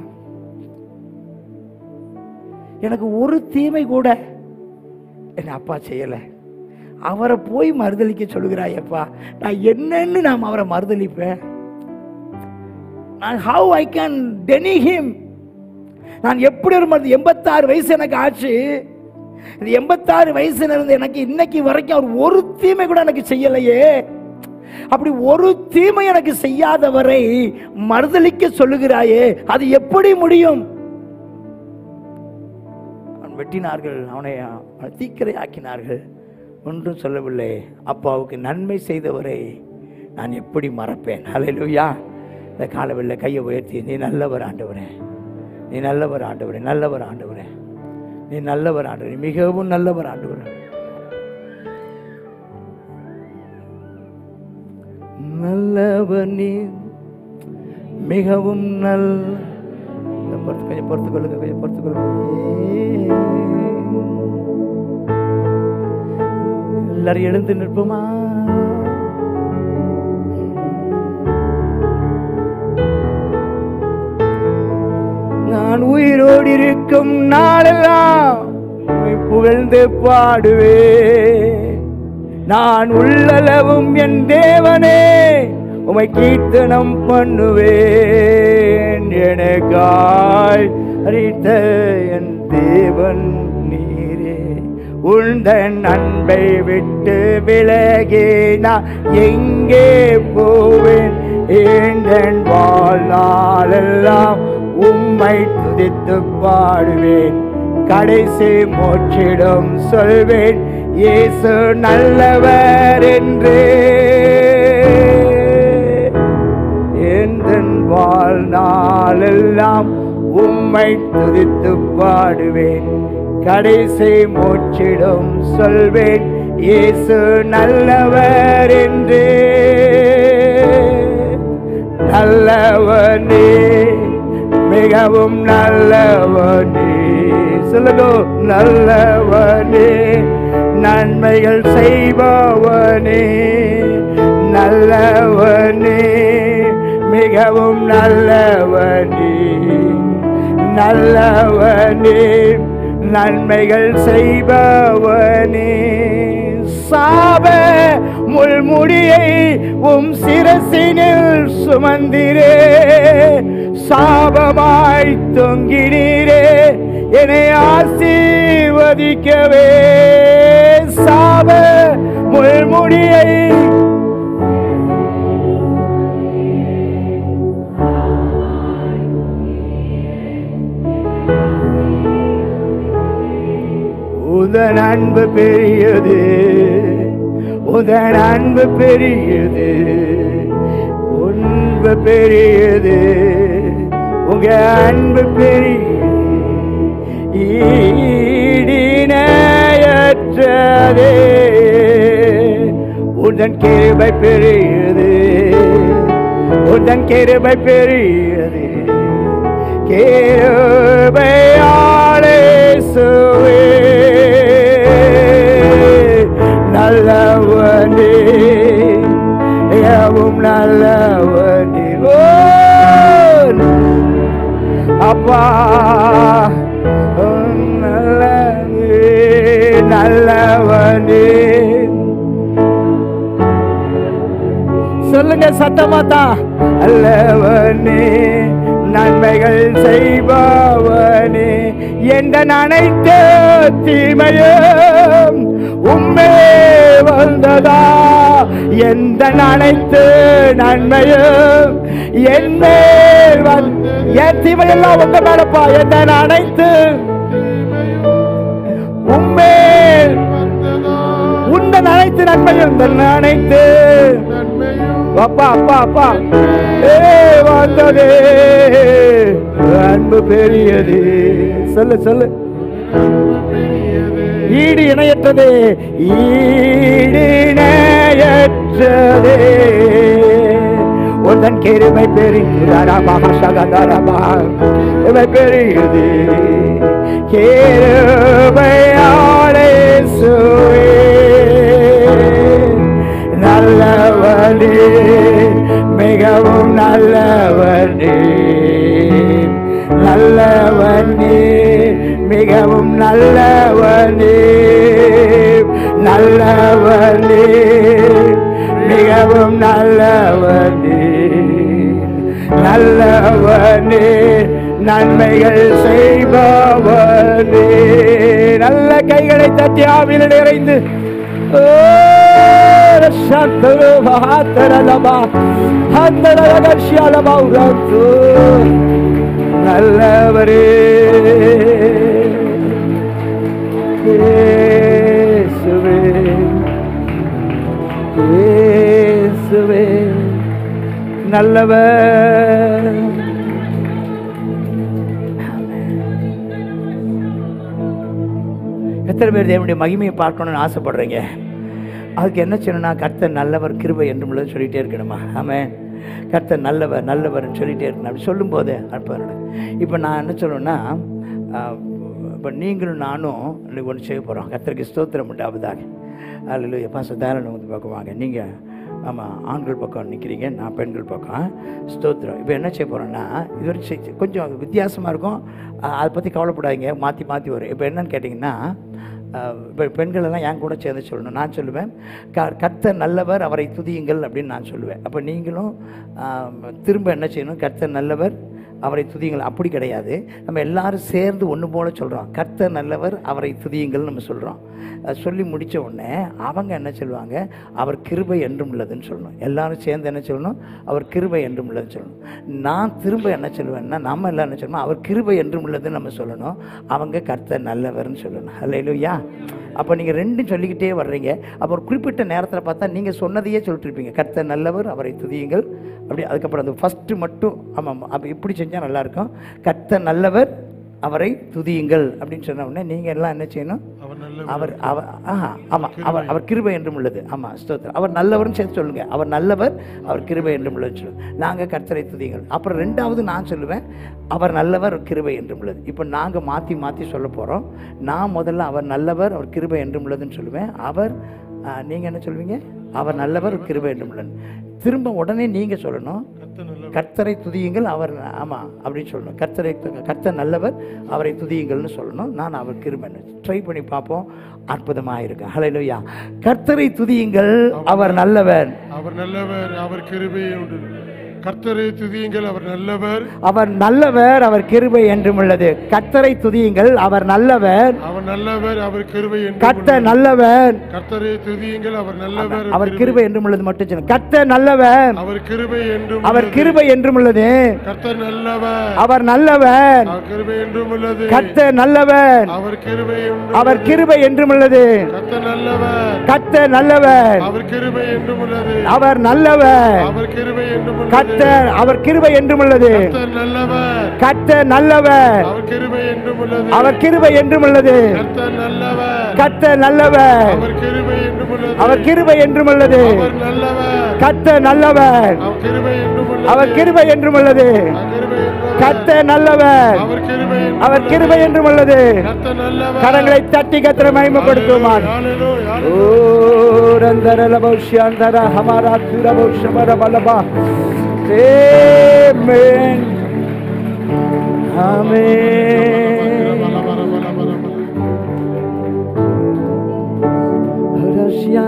எனக்கு ஒரு தீமை கூட என் அப்பா செய்யலை அவரை போய் மறுதலிக்க சொல்லுகிறாயப்பா நான் என்னன்னு நான் அவரை மறுதலிப்பேன் நான் how I can deny him நான் எப்படி ஒரு மருந்து எண்பத்தாறு வயசு எனக்கு ஆச்சு இந்த எண்பத்தாறு வயசுல இருந்து எனக்கு இன்னைக்கு வரைக்கும் அவர் ஒரு தீமை கூட எனக்கு செய்யலையே அப்படி ஒரு தீமை எனக்கு செய்யாதவரை மறுதலிக்க சொல்லுகிறாயே அது எப்படி முடியும் அவன் வெட்டினார்கள் அவனை தீக்கரை ஆக்கினார்கள் ஒன்றும் சொல்லவில்லை அப்பாவுக்கு நன்மை செய்தவரை நான் எப்படி மறப்பேன் ஹalleluya இந்த காலவெல்ல கையை உயர்த்தி நீ நல்லவர் ஆண்டவரே நீ நல்லவர் ஆண்டவரே நல்லவர் ஆண்டவரே நீ நல்லவர் ஆண்டவரே மிகவும் நல்லவர் ஆண்டவரே நல்லவர் நீ மிகவும் நல்ல இந்த பொறுத்து கொஞ்சம் பொறுத்து கொள்ளுங்க கொஞ்சம் பொறுத்து கொள்ளுங்க எல்லாரும் எழுந்து நிற்போமா நான் உயிரோடு இருக்கும் நாளெல்லாம் உம்மை புகழ்ந்து பாடுவே நான் உள்ளளவும் என் தேவனே உமை கீர்த்தனம் பண்ணுவேன் எனக்காய் அறித்த என் தேவன் நீரே உந்தன் அன்பை விட்டு விலகி நான் எங்கே போவேன் ஏந்தன் வாழ்நாளெல்லாம் உம்மை துதித்து பாடுவேன் கடைசி மோட்சிடம் சொல்வேன் இயேசு நல்லவர் என்று எந்தன் வாழ்நாளெல்லாம் உம்மை துதித்து பாடுவேன் கடைசி மோட்சிடம் சொல்வேன் இயேசு நல்லவர் என்று நல்லவனே மிகவும் நல்லவனே சொல்லுங்க நல்லவனே நன்மைகள் செய்பவனே நல்லவனே மிகவும் நல்லவனே நல்லவனே நன்மைகள் செய்பவனே சாப முள்முடியை உம் சிரசினில் சுமந்திரே சாபமாய் தொங்கினீரே என்னை ஆசீர்வதிக்கவே சாப முள்முடியை உதன் அன்பு பெரியது உதன் அன்பு பெரியது உன்பு பெரியது உங்க அன்பு பெரியது ஈடினையற்றதே உதன் கிருபை பெரியது உதன் கிருபை பெரியது கிருபையாளேசுவே நல்லவனே மிகவும் நல்லவனே ஓ, அப்பா ஓ, நல்லவனே நல்லவனே சொல்லுங்க சத்தமாத்தா அல்லவனே நன்மைகள் செய்பவனே எந்த அனைத்து தீமையும் உம்மே வந்ததா எந்த அனைத்து நன்மையும் என் மேல் வந்து என் தீமையெல்லாம் உங்க மேலப்பா எந்த அனைத்து அனைத்து நன்மையும் தன் அனைத்து நன்மையும் அப்பா அப்பா அப்பா ஏ வந்ததே அன்பு பெரியது சொல்லு சொல்லு பெரியது ஈடு இணையற்றதே ஈடு இணையற்றதே உந்தன் கிருமை பெரியதரபா சகதரபா இவை பெரியது கிருபையாலே சுவே நல்லவனே மிகவும் நல்லவனே நல்லவனே மிகவும் நல்லவனே நல்லவனே மிகவும் நல்லவனே நல்லவனே நன்மைகள் செய்பவனே நல்ல கைகளை தட்டி ஆவியில் நிறைந்து ஓ, ரஷாத்தரு மகாத்தரலபா, ஹந்தரலகர்ஷியாலபா உரத்து. நல்லவரே இயேசுவே இயேசுவே நல்லவர் எத்தனை பேர் தேவனுடைய மகிமையை பார்க்கணும்னு ஆசைப்படுறீங்க அதுக்கு என்ன செய்யணும்னா கர்த்தர் நல்லவர் கிருபை என்று சொல்லிட்டே இருக்கணுமா ஆமென் கர்த்தர் நல்லவர் நல்லவர்னு சொல்லிட்டே இருக்கணும் அப்படி சொல்லும்போது அப்போ இப்போ நான் என்ன சொல்லணும்னா இப்போ நீங்களும் நானும் இன்னைக்கு ஒன்று செய்ய போகிறோம் கர்த்தருக்கு ஸ்தோத்திரம் உண்டாவதாக அதில் எப்பா சதாரணம் வந்து பக்கம் வாங்க நீங்கள் ஆமாம் ஆண்கள் பக்கம் நிற்கிறீங்க நான் பெண்கள் பக்கம் ஸ்தோத்திரம் இப்போ என்ன செய்ய போகிறோன்னா இது ஒரு செ- கொஞ்சம் வித்தியாசமாக இருக்கும் அஹ் அதை பற்றி கவலைப்படாதீங்க மாற்றி மாற்றி வரும் இப்போ என்னன்னு கேட்டிங்கன்னா இப்போ பெண்கள் எல்லாம் என் கூட சேர்ந்து சொல்லணும் நான் சொல்லுவேன் க கர்த்தர் நல்லவர் அவரை துதியுங்கள் அப்படின்னு நான் சொல்லுவேன் அப்போ நீங்களும் ஆம், திரும்ப என்ன செய்யணும் கர்த்தர் நல்லவர் அவரை துதியுங்கள் அப்படி கிடையாது நம்ம எல்லாரும் சேர்ந்து ஒன்று போல சொல்கிறோம் கர்த்தர் நல்லவர் அவரை துதியுங்கள் நம்ம சொல்கிறோம் சொல்லி முடித்த உடனே அவங்க என்ன சொல்லுவாங்க அவர் கிருபை என்றும் உள்ளதுன்னு சொல்லணும் எல்லாரும் சேர்ந்து என்ன சொல்லணும் அவர் கிருபை என்றும் உள்ளதுன்னு சொல்லணும் நான் திரும்ப என்ன சொல்லுவேன்னா நம்ம எல்லாம் என்ன சொல்லணும் அவர் கிருபை என்றும் உள்ளதுன்னு நம்ம சொல்லணும் அவங்க கர்த்தர் நல்லவர்னு சொல்லணும் அல்லையா அப்போ நீங்கள் ரெண்டும் சொல்லிக்கிட்டே வர்றீங்க அப்போ ஒரு குறிப்பிட்ட நேரத்தில் பார்த்தா நீங்கள் சொன்னதையே சொல்லிட்டு இருப்பீங்க கர்த்தர் நல்லவர் அவரை துதியுங்கள் அப்படி அதுக்கப்புறம் அந்த ஃபஸ்ட்டு மட்டும் ஆமாம் அப்போ இப்படி செஞ்சால் நல்லாயிருக்கும் கர்த்தர் நல்லவர் அவரை துதியுங்கள் அப்படின்னு சொன்ன உடனே நீங்கள் எல்லாம் என்ன செய்யணும் அவர் நல்ல அவர் அவர் ஆஹா ஆமாம் அவர் அவர் கிருபை என்றும் உள்ளது ஆமாம் ஸ்தோத்திரம் அவர் நல்லவர்னு சேர்த்து சொல்லுங்க அவர் நல்லவர் அவர் கிருபை என்றும் உள்ளதுன்னு சொல்லுங்க நாங்கள் கர்த்தரை துதியுங்கள் அப்புறம் ரெண்டாவது நான் சொல்லுவேன் அவர் நல்லவர் கிருபை என்றும் உள்ளது இப்போ நாங்கள் மாற்றி மாற்றி சொல்ல போகிறோம் நான் முதல்ல அவர் நல்லவர் அவர் கிருபை என்றும் உள்ளதுன்னு சொல்லுவேன் அவர் நீங்கள் என்ன சொல்லுவீங்க அவர் நல்லவர் கிருபை என்றும் உள்ளது திரும்ப உடனே நீங்கள் சொல்லணும் கர்த்தர் நல்ல கர்த்தரை துதியுங்கள் அவர் ஆமாம் அப்படின்னு சொல்லணும் கர்த்தரை து- கர்த்தர் நல்லவர் அவரை துதியுங்கள்னு சொல்லணும் நான் அவர் கிருபன் ட்ரை பண்ணி பார்ப்போம் அற்புதமாக இருக்கு ஹalleluya கர்த்தரை துதியுங்கள் அவர் நல்லவர் அவர் நல்லவர் அவர் கிருபை உண்டு கர்த்தரை துதியுங்கள் அவர் நல்லவர் அவர் நல்லவர் அவர் கிருபை என்றும் உள்ளது கர்த்தரை துதியுங்கள் அவர் நல்லவர் அவர் நல்லவர் அவர் கிருபை என்று கர்த்தர் நல்லவர் கர்த்தரை துதியுங்கள் அவர் நல்லவர் அவர் கிருபை என்றும் உள்ளது மட்டும் சொல்லுங்க கர்த்தர் நல்லவர் அவர் கிருபை என்றும் அவர் கிருபை என்றும் உள்ளது கர்த்தர் நல்லவர் அவர் நல்லவர் அவர் கிருபை என்றும் உள்ளது கர்த்தர் நல்லவர் அவர் கிருபை என்றும் அவர் கிருபை என்றும் உள்ளது கர்த்தர் நல்லவர் கர்த்தர் நல்லவர் அவர் கிருபை என்றும் உள்ளது அவர் நல்லவர் அவர் கிருபை என்றும் உள்ளது கர்த்தர் அவர் கிருபை என்றும் உள்ளது கர்த்தர் நல்லவர் கர்த்தர் நல்லவர் அவர் கிருபை என்றும் உள்ளது அவர் கிருபை என்றும் உள்ளது கர்த்தர் நல்லவர் கர்த்தர் நல்லவர் அவர் கிருபை என்றும் உள்ளது அவர் கிருபை என்றும் உள்ளது அவர் நல்லவர் கர்த்தர் நல்லவர் அவர் கிருபை என்றும் உள்ளது அவர் கிருபை என்றும் உள்ளது அவர் கிருபை என்றும் உள்ளது. கர்த்தர் நல்லவர் அவர் கிருபை என்றும் அவர் கிருபை என்றும் உள்ளது கர்த்தர் நல்லவர் கரங்களை தட்டி கத்திர மகிமைப்படுத்துவான் ஹalleluya, ஓ ஹalleluya. ரந்தர லபௌஷ்யாந்தர ஹமாரா துரபௌஷமர பலபா ஆமென் ஆமென் பல, பல, பல, பல, பல. ரஷ்யா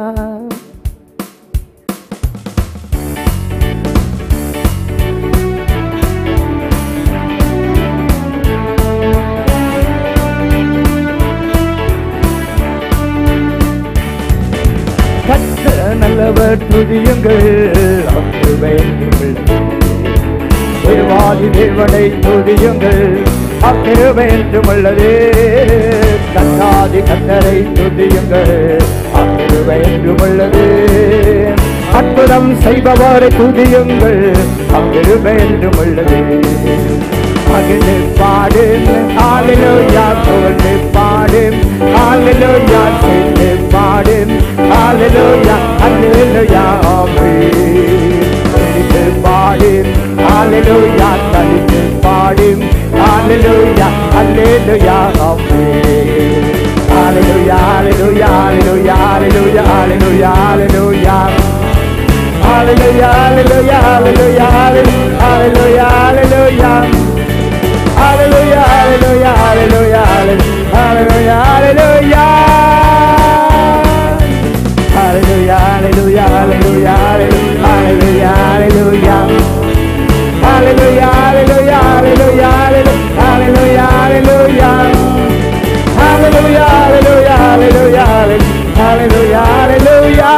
கத்த நல்லவர் துதியுங்கள் அக்குருவை உயர்வாதி தேவனை துதியுங்கள் அக்கிருபை என்றும் உள்ளது கத்தாதி கத்தரை துதியுங்கள் அக்கிருபை கிருபை என்றும் உள்ளது அற்புதம் செய்பவரை துதியுங்கள் அங்கிருபை என்றும் உள்ளது மகிழ்ந்து பாடு ஹalleluya புகழ்ந்து பாடு ஹalleluya சேர்ந்து பாடு ஹalleluya ஹalleluya ஆமென் துதித்து பாடு ஹalleluya தனித்து பாடு ஹalleluya ஹalleluya ஆமென் ஹalleluya ஹalleluya ஹalleluya ஹalleluya ஹalleluya ஹalleluya Hallelujah, hallelujah, hallelujah, hallelujah, hallelujah. Hallelujah, hallelujah, hallelujah, hallelujah, hallelujah. Hallelujah, hallelujah, hallelujah, hallelujah, hallelujah. Hallelujah, hallelujah, hallelujah, hallelujah, hallelujah. Hallelujah, hallelujah, hallelujah, hallelujah, hallelujah.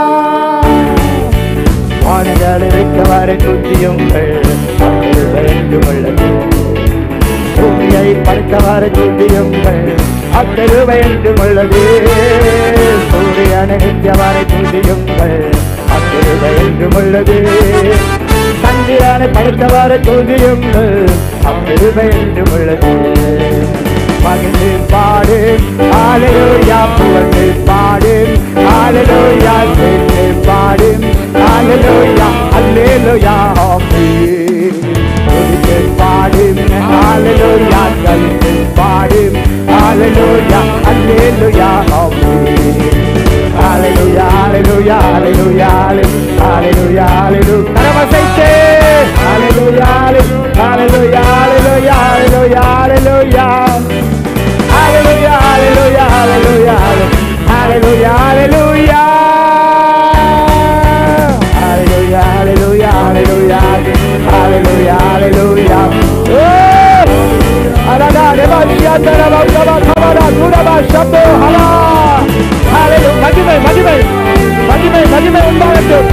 வானங்களை வைத்தவாறு துதியுங்கள் வேண்டும் உள்ளது பூமியை படைத்தவாறு துதியுங்கள் அத்தரு வேண்டும் உள்ளது சூரியனை நிற்கவாறு துதியுங்கள் அத்தரு வேண்டும் உள்ளது சந்திரனை படைத்தவாறு துதியுங்கள் அத்தரு வேண்டும் உள்ளது மகிழ்ந்து பாடு ஆலையா புகழ்ந்து பாடு ஆலையா சேர்ந்து பாடு ஆலையா அல்லேலுயா துதித்து பாடு ஆலையா கழித்து பாடு ஆலையா அல்லேலுயா Hallelujah, hallelujah, hallelujah, hallelujah, hallelujah. கரவசைத்து hallelujah, hallelujah, hallelujah, hallelujah, hallelujah. Hallelujah, hallelujah, hallelujah, hallelujah, hallelujah. Hallelujah, hallelujah, hallelujah, hallelujah, hallelujah. Oh! Alada, deba, shanda, deba, deba, kabada, duraba, shando, hala. Hallelujah. மகிமை மகிமை மகிமை மகிமை உண்டாகட்டும்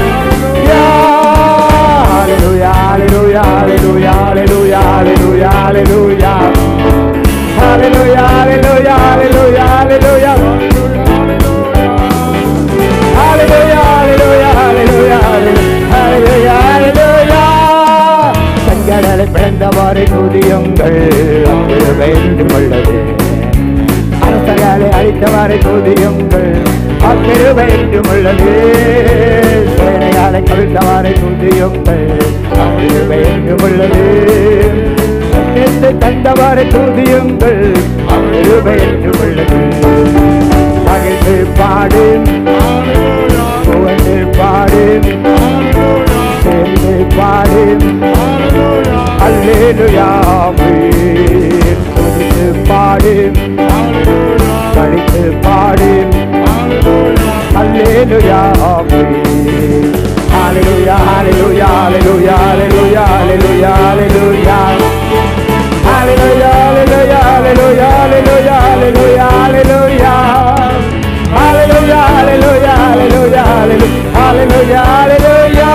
Hallelujah, hallelujah, hallelujah, hallelujah, hallelujah, hallelujah. Hallelujah, hallelujah, hallelujah, hallelujah. Hallelujah, hallelujah, hallelujah, hallelujah, hallelujah. சங்கடலை பிறந்தவாறு துதியுங்கள் அங்கு வேண்டும் உள்ளது அரசர்களை அழித்தவாறு துதியுங்கள் அங்கிரு வேண்டும் உள்ளது சேனையாலை கவிழ்த்தவாறு துதியுங்கள் அங்கிரு வேண்டும் உள்ளது நேற்று தந்தவாறு துதியுங்கள் அங்கிரு வேண்டும் உள்ளது மகிழ்ந்து பாடு புகழ்ந்து பாடு சேர்ந்து பாடு அல்லேலுயா துதித்து பாடு கழித்து பாடு அல்லேலுயா Hallelujah, hallelujah, hallelujah, hallelujah, hallelujah, hallelujah. Hallelujah, hallelujah, hallelujah, hallelujah, hallelujah, hallelujah. Hallelujah, hallelujah, hallelujah, hallelujah, hallelujah,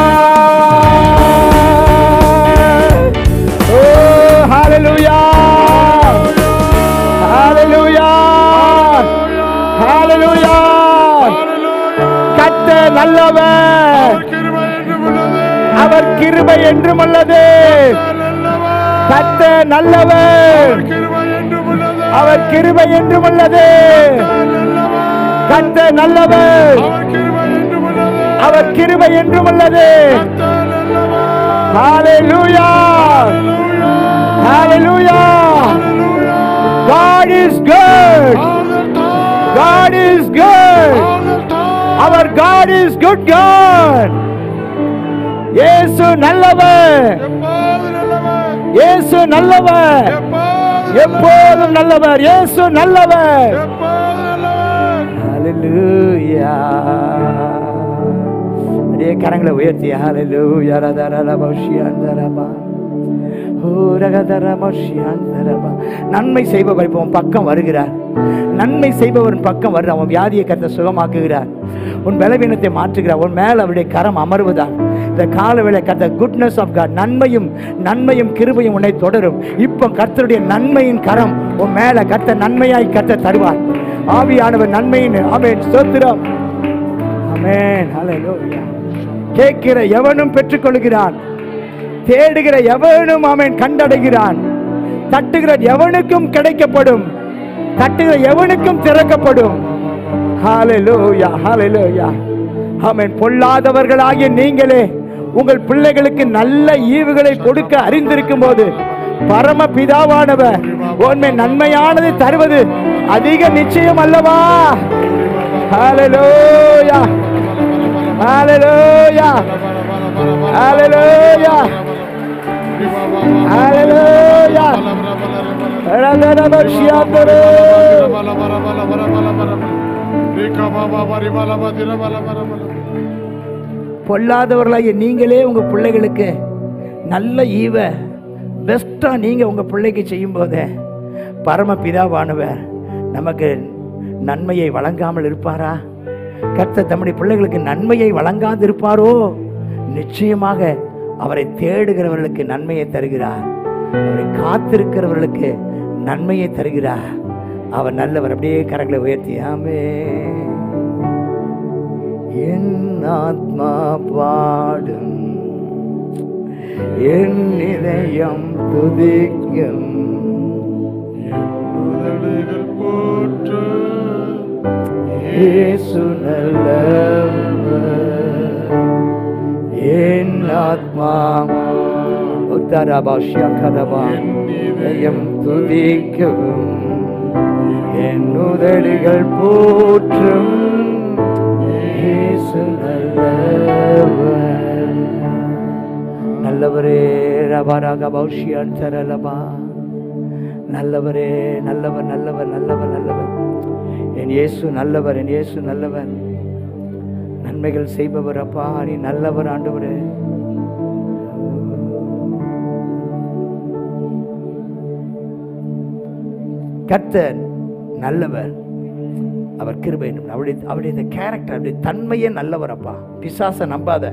hallelujah. Oh, hallelujah. Hallelujah. Hallelujah. கத்த நல்லவர் அவர் கிருபை என்றும் உள்ளது கத்த நல்லவர் அவர் கிருபை என்றும் உள்ளது கத்த நல்லவர் அவர் கிருபை என்றும் உள்ளது ஹalleluya hallelujah god is good god is good our god is good god இயேசு நல்லவர் இயேசு நல்லவர் எப்போதும் நல்லவர் இயேசு நல்லவர் ஹalleluya அதே கரங்களை உயர்த்தி ஹalleluya ரதரலபஷியந்தரபா ஓரகதரமஷியந்தரபா நன்மை செய்பவர் இப்போ உன் பக்கம் வருகிறார் நன்மை செய்பவரின் பக்கம் வருகிறார் உன் வியாதியை கத்த சுகமாக்குகிறார் உன் பலவீனத்தை மாற்றுகிறார் உன் மேல் அவருடைய கரம் அமர்வதால் இந்த காலவேளை கத்த குட்னஸ் ஆஃப் காட் நன்மையும் நன்மையும் கிருபையும் உன்னை தொடரும் இப்போ கர்த்தருடைய நன்மையின் கரம் உன் மேல கத்த நன்மையாய் கத்த தருவார் ஆவியானவர் நன்மையின் ஆமென் ஸ்தோத்திரம் ஆமென் ஹalleluya கேட்கிற எவனும் பெற்றுக்கொள்கிறான் தேடுகிற எவனும் அவன் கண்டடைகிறான் தட்டுகிற எவனுக்கும் கிடைக்கப்படும் தட்டுகிற எவனுக்கும் திறக்கப்படும் ஹalleluya ஹalleluya ஆமென் பொல்லாதவர்களாகிய நீங்களே உங்கள் பிள்ளைகளுக்கு நல்ல ஈவுகளை கொடுக்க அறிந்திருக்கும் போது பரம பிதாவானவர் உண்மை நன்மையானது தருவது அதிக நிச்சயம் அல்லவா ஹalleluya ஹalleluya ஹalleluya ஹalleluya ரதரபஷியாதரே பொல்லாதவர்களாகிய நீங்களே உங்க பிள்ளைகளுக்கு நல்ல ஈவ பெஸ்டா நீங்க உங்க பிள்ளைக்கு செய்யும் போதே பரம பிதாவானவர் நமக்கு நன்மையை வழங்காமல் இருப்பாரா கர்த்தர் தம்முடைய பிள்ளைகளுக்கு நன்மையை வழங்காது இருப்பாரோ நிச்சயமாக அவரை தேடுகிறவர்களுக்கு நன்மையை தருகிறார் அவரை காத்திருக்கிறவர்களுக்கு நன்மையை தருகிறார் அவர் நல்லவர் அப்படியே கரங்களை உயர்த்தி ஆமே என் ஆத்மா பாடும் என் இதயம் துதிக்கும் உதடுகள் போற்று இயேசு நல்லவர் என் ஆத்மா உத்தரபாஷ்யா கரபா இதயம் துதிக்கும் என் உதடுகள் போற்றும் இயேசு நல்லவர் நல்லவரே ரபாராக பௌஷியான் சரலபா நல்லவரே நல்லவர் நல்லவர் நல்லவர் நல்லவர் என் இயேசு நல்லவர் என் இயேசு நல்லவர் நன்மைகள் செய்பவர் அப்பா நீ நல்லவர் ஆண்டவரே கர்த்தர் நல்லவர் அவர் கிருபை அவருடைய அவருடைய இந்த கேரக்டர் அவருடைய தன்மையே நல்லவர் அப்பா பிசாசை நம்பாத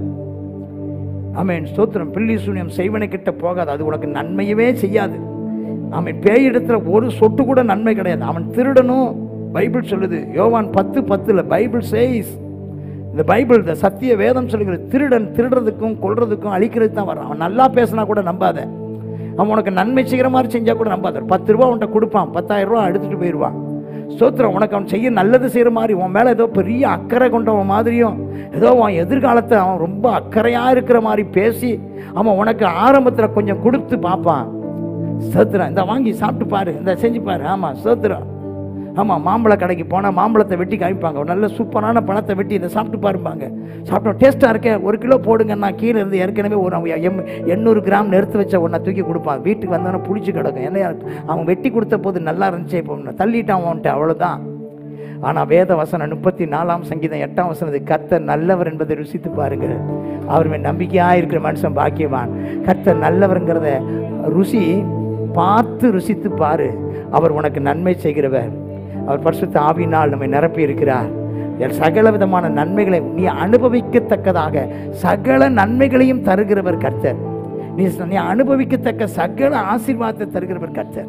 ஆமென் ஸ்தோத்திரம் பில்லி சூனியம் செய்வனை கிட்ட போகாது அது உனக்கு நன்மையவே செய்யாது அவன் பேய் இடத்துல ஒரு சொட்டு கூட நன்மை கிடையாது அவன் திருடனும் பைபிள் சொல்லுது யோவான் பத்து பத்துல பைபிள் சேஸ் இந்த பைபிள் இந்த சத்திய வேதம் சொல்லுகிறது திருடன் திருடுறதுக்கும் கொல்றதுக்கும் அழிக்கிறதுக்கு தான் வரான் அவன் நல்லா பேசினா கூட நம்பாத அவன் உனக்கு நன்மை செய்கிற மாதிரி செஞ்சா கூட நம்பாத பத்து ரூபா உன்கிட்ட கொடுப்பான் பத்தாயிரம் ரூபா எடுத்துட்டு போயிடுவான் ஸ்தோத்திரம் உனக்கு அவன் செய்ய நல்லது செய்கிற மாதிரி உன் மேலே ஏதோ பெரிய அக்கறை கொண்டவன் மாதிரியும் ஏதோ அவன் எதிர்காலத்தை அவன் ரொம்ப அக்கறையாக இருக்கிற மாதிரி பேசி அவன் உனக்கு ஆரம்பத்தில் கொஞ்சம் கொடுத்து பார்ப்பான் சோத்திரம் இந்த வாங்கி சாப்பிட்டு பாரு இந்த செஞ்சு பாரு ஆமாம் சோத்திரம் ஆமாம் மாம்பழ கடைக்கு போனால் மாம்பழத்தை வெட்டி காமிப்பாங்க ஒரு நல்ல சூப்பரான பழத்தை வெட்டி இதை சாப்பிட்டு பாருப்பாங்க சாப்பிட்டோம் டேஸ்ட்டாக இருக்கே ஒரு கிலோ போடுங்க நான் கீழே இருந்து ஏற்கனவே ஒரு அவன் எம் எண்ணூறு கிராம் நெருத்து வச்ச ஒன்றை தூக்கி கொடுப்பான் வீட்டுக்கு வந்தோன்னே புளிச்சு கிடக்கும் என்ன அவன் வெட்டி கொடுத்த போது நல்லா இருந்துச்சு இப்போ தள்ளிட்டான் அவன்ட்டு அவ்வளோதான் ஆனால் வேத வசனம் முப்பத்தி நாலாம் சங்கீதம் எட்டாம் வசனது கர்த்தர் நல்லவர் என்பதை ருசித்து பாருங்க அவர் மேல் நம்பிக்கையாக இருக்கிற மனுஷன் பாக்கியவான் கர்த்தர் நல்லவருங்கிறத ருசி பார்த்து ருசித்து பாரு அவர் உனக்கு நன்மை செய்கிறவர் அவர் பரிசுத்த ஆவினால் நம்மை நிரப்பி இருக்கிறார் என் சகல விதமான நன்மைகளை நீ அனுபவிக்கத்தக்கதாக சகல நன்மைகளையும் தருகிறவர் கர்த்தர் நீ நீ அனுபவிக்கத்தக்க சகல ஆசீர்வாதத்தை தருகிறவர் கர்த்தர்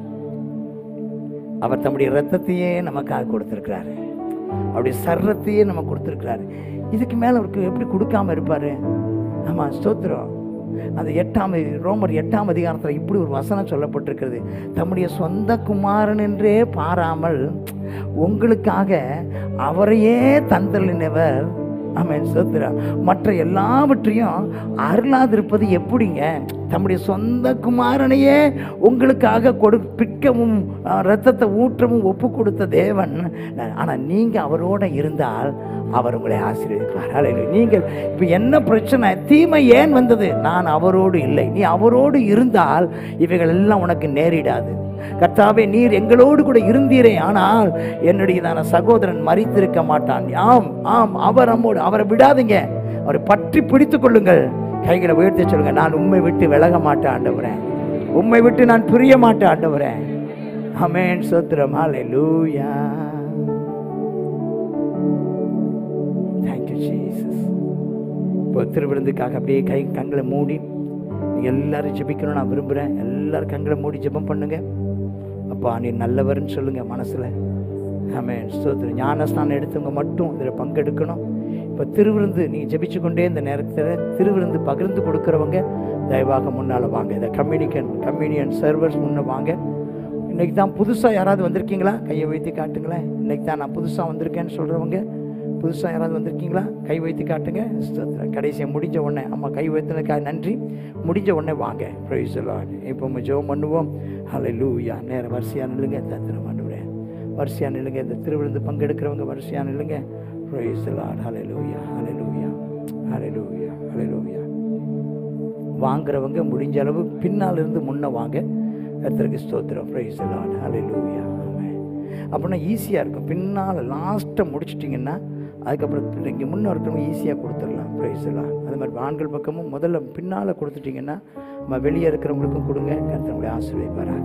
அவர் தம்முடைய ரத்தத்தையே நமக்காக கொடுத்திருக்கிறாரு அவருடைய சர்ரத்தையே நம்ம கொடுத்திருக்கிறாரு இதுக்கு மேல அவருக்கு எப்படி கொடுக்காம இருப்பாரு ஆமா ஸ்தோத்திரம் அந்த எட்டாம் ரோமர் எட்டாம் அதிகாரத்தில் இப்படி ஒரு வசனம் சொல்லப்பட்டிருக்கிறது தம்முடைய சொந்த குமாரன் என்றே பாராமல் உங்களுக்காக அவரையே தந்தளினவர் ஆமென் சோத்திரா மற்ற எல்லாவற்றையும் அருளாதிருப்பது எப்படிங்க தம்முடைய சொந்த குமாரனையே உங்களுக்காக கொடு பிற்கவும் அஹ், இரத்தத்தை ஊற்றவும் ஒப்பு கொடுத்த தேவன் ஆனால் நீங்கள் அவரோட இருந்தால் அவர் உங்களை ஆசீர்வதிப்பார் அல்லேலூயா. நீங்கள் இப்போ என்ன பிரச்சனை தீமை ஏன் வந்தது நான் அவரோடு இல்லை நீ அவரோடு இருந்தால் இவைகள் எல்லாம் உனக்கு நேரிடாது கர்த்தாவே நீர் எங்களோடு கூட இருந்தீரே ஆனால் என்னுடையதான சகோதரன் மறித்திருக்க மாட்டான் ஆம் ஆம் அவர் நம்மோடு அவரை விடாதீங்க அவரை பற்றி பிடித்துக் கொள்ளுங்கள் கைகளை உயர்த்தி சொல்லுங்க நான் உண்மை விட்டு விலக மாட்டேன் ஆண்டவரேன் உண்மை விட்டு நான் பிரிய மாட்டேன் ஆண்டவரேன் அமேன் சோத்திரம் ஹalleluya தேங்க்யூ ஜீசஸ் இப்போ திருவிருந்துக்காக அப்படியே கை கண்களை மூடி நீங்க எல்லாரும் ஜெபிக்கணும் நான் விரும்புகிறேன் எல்லாரும் கண்களை மூடி ஜெபம் பண்ணுங்க அப்பா நீ நல்லவர்னு சொல்லுங்க மனசுல ஆமென் ஸ்தோத்திரம் ஞானஸ்நானம் எடுத்தவங்க மட்டும் இதில் பங்கெடுக்கணும் இப்போ இப்போ திருவிருந்து நீங்கள் ஜெபிச்சு கொண்டே இந்த நேரத்தில் திருவிருந்து பகிர்ந்து கொடுக்குறவங்க தயவாக முன்னால் வாங்க இந்த கம்யூனிகன் கம்யூனியன் சர்வர்ஸ் முன்ன வாங்க இன்னைக்கு தான் புதுசாக யாராவது வந்திருக்கீங்களா கையை வைத்து காட்டுங்களேன் இன்னைக்கு தான் நான் புதுசாக வந்திருக்கேன்னு சொல்கிறவங்க புதுசாக யாராவது வந்திருக்கீங்களா கை வைத்து காட்டுங்க ஸ்தோத்திரம். கடைசியாக முடிஞ்ச உடனே அம்மா கை வைத்ததுக்காக நன்றி முடிஞ்ச உடனே வாங்க ப்ரைஸ் இப்போ நம்ம ஜெபம் பண்ணுவோம் ஹலை லூயா நேரம் வரிசையாக நில்லுங்க தத்திரம் பண்ணுறேன் வரிசையாக நில்லுங்க இந்த திருவிழுந்து பங்கெடுக்கிறவங்க வரிசையாக நில்லுங்க ப்ரைஸ் லார்ட் ஹலை லூயா ஹலை லூயா ஹலை லூயா ஹலை லூயா வாங்குறவங்க முடிஞ்ச அளவு பின்னால் இருந்து முன்ன வாங்க கர்த்தருக்கு ஸ்தோத்திரம் ப்ரைஸ் லார்ட் ஹalleluya ஆமென் அப்படின்னா ஈஸியாக இருக்கும் பின்னால் லாஸ்ட்டை முடிச்சிட்டிங்கன்னா அதுக்கப்புறம் இங்கே முன்ன இருக்கிறவங்க ஈஸியாக கொடுத்துடலாம் ப்ரைஸ் எல்லாம் அது மாதிரி ஆண்கள் பக்கமும் முதல்ல பின்னால் கொடுத்துட்டிங்கன்னா நம்ம வெளியே இருக்கிறவங்களுக்கும் கொடுங்க கர்த்தருடைய ஆசீர்வதிப்பாராங்க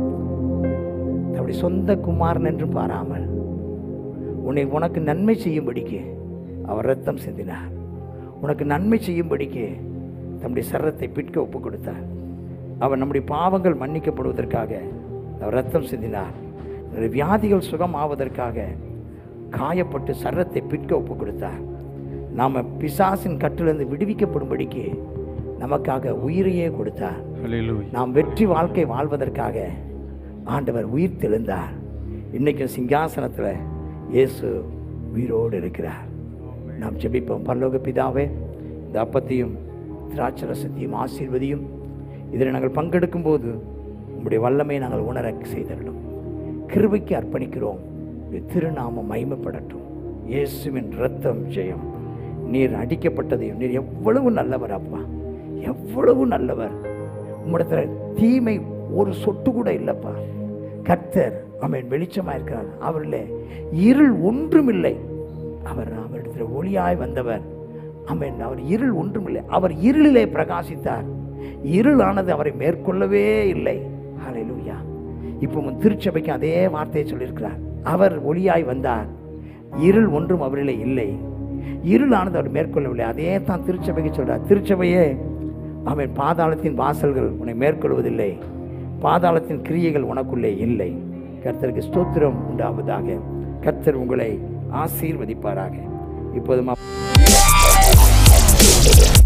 அப்படி சொந்த குமாரன் என்றும் பாராமல் உன்னை உனக்கு நன்மை செய்யும்படிக்கு அவர் ரத்தம் சிந்தினார் உனக்கு நன்மை செய்யும்படிக்கு தம்முடைய சரத்தை பிற்க ஒப்பு கொடுத்தார் அவர் நம்முடைய பாவங்கள் மன்னிக்கப்படுவதற்காக அவர் ரத்தம் சிந்தினார் நம்முடைய வியாதிகள் சுகம் ஆவதற்காக காயப்பட்டு சரத்தை பிற்க ஒப்பு கொடுத்தார் நாம் பிசாசின் கட்டிலிருந்து விடுவிக்கப்படும்படிக்கு நமக்காக உயிரையே கொடுத்தார் ஹalleluya நாம் வெற்றி வாழ்க்கை வாழ்வதற்காக ஆண்டவர் உயிர் தெழுந்தார் இன்னைக்கும் சிங்காசனத்தில் இயேசு உயிரோடு இருக்கிறார் நாம் ஜெபிப்போம் பரலோக பிதாவே இந்த அப்பத்தையும் திராட்சரசத்தையும் ஆசீர்வதியும் இதில் நாங்கள் பங்கெடுக்கும் போது உங்களுடைய வல்லமை நாங்கள் உணர செய்தரலும் கிருபைக்கு அர்ப்பணிக்கிறோம் உம்முடைய திருநாமம் மகிமைப்படட்டும் இயேசுவின் ரத்தம் ஜெயம் நீர் அடிக்கப்பட்டதையும் நீர் எவ்வளவு நல்லவர் அப்பா எவ்வளவு நல்லவர் உம்மிடத்துல தீமை ஒரு சொட்டு கூட இல்லைப்பா கர்த்தர் அவன் வெளிச்சமாக இருக்கிறார் அவரில் இருள் ஒன்றுமில்லை அவர் அவரிடத்தில் ஒளியாய் வந்தவர் ஆமென் அவர் இருள் ஒன்றுமில்லை அவர் இருளிலே பிரகாசித்தார் இருளானது அவரை மேற்கொள்ளவே இல்லை ஹalleluya இப்போ உன் திருச்சபைக்கு அதே வார்த்தையை சொல்லியிருக்கிறார் அவர் ஒளியாய் வந்தார் இருள் ஒன்றும் அவரிலே இல்லை இருளானது அவர் மேற்கொள்ளவில்லை அதே தான் திருச்சபைக்கு சொல்றார் திருச்சபையே அவன் பாதாளத்தின் வாசல்கள் உன்னை மேற்கொள்வதில்லை பாதாளத்தின் கிரியைகள் உனக்குள்ளே இல்லை கர்த்தருக்கு ஸ்தோத்திரம் உண்டாவதாக கர்த்தர் உங்களை ஆசீர்வதிப்பாராக இப்போதுமா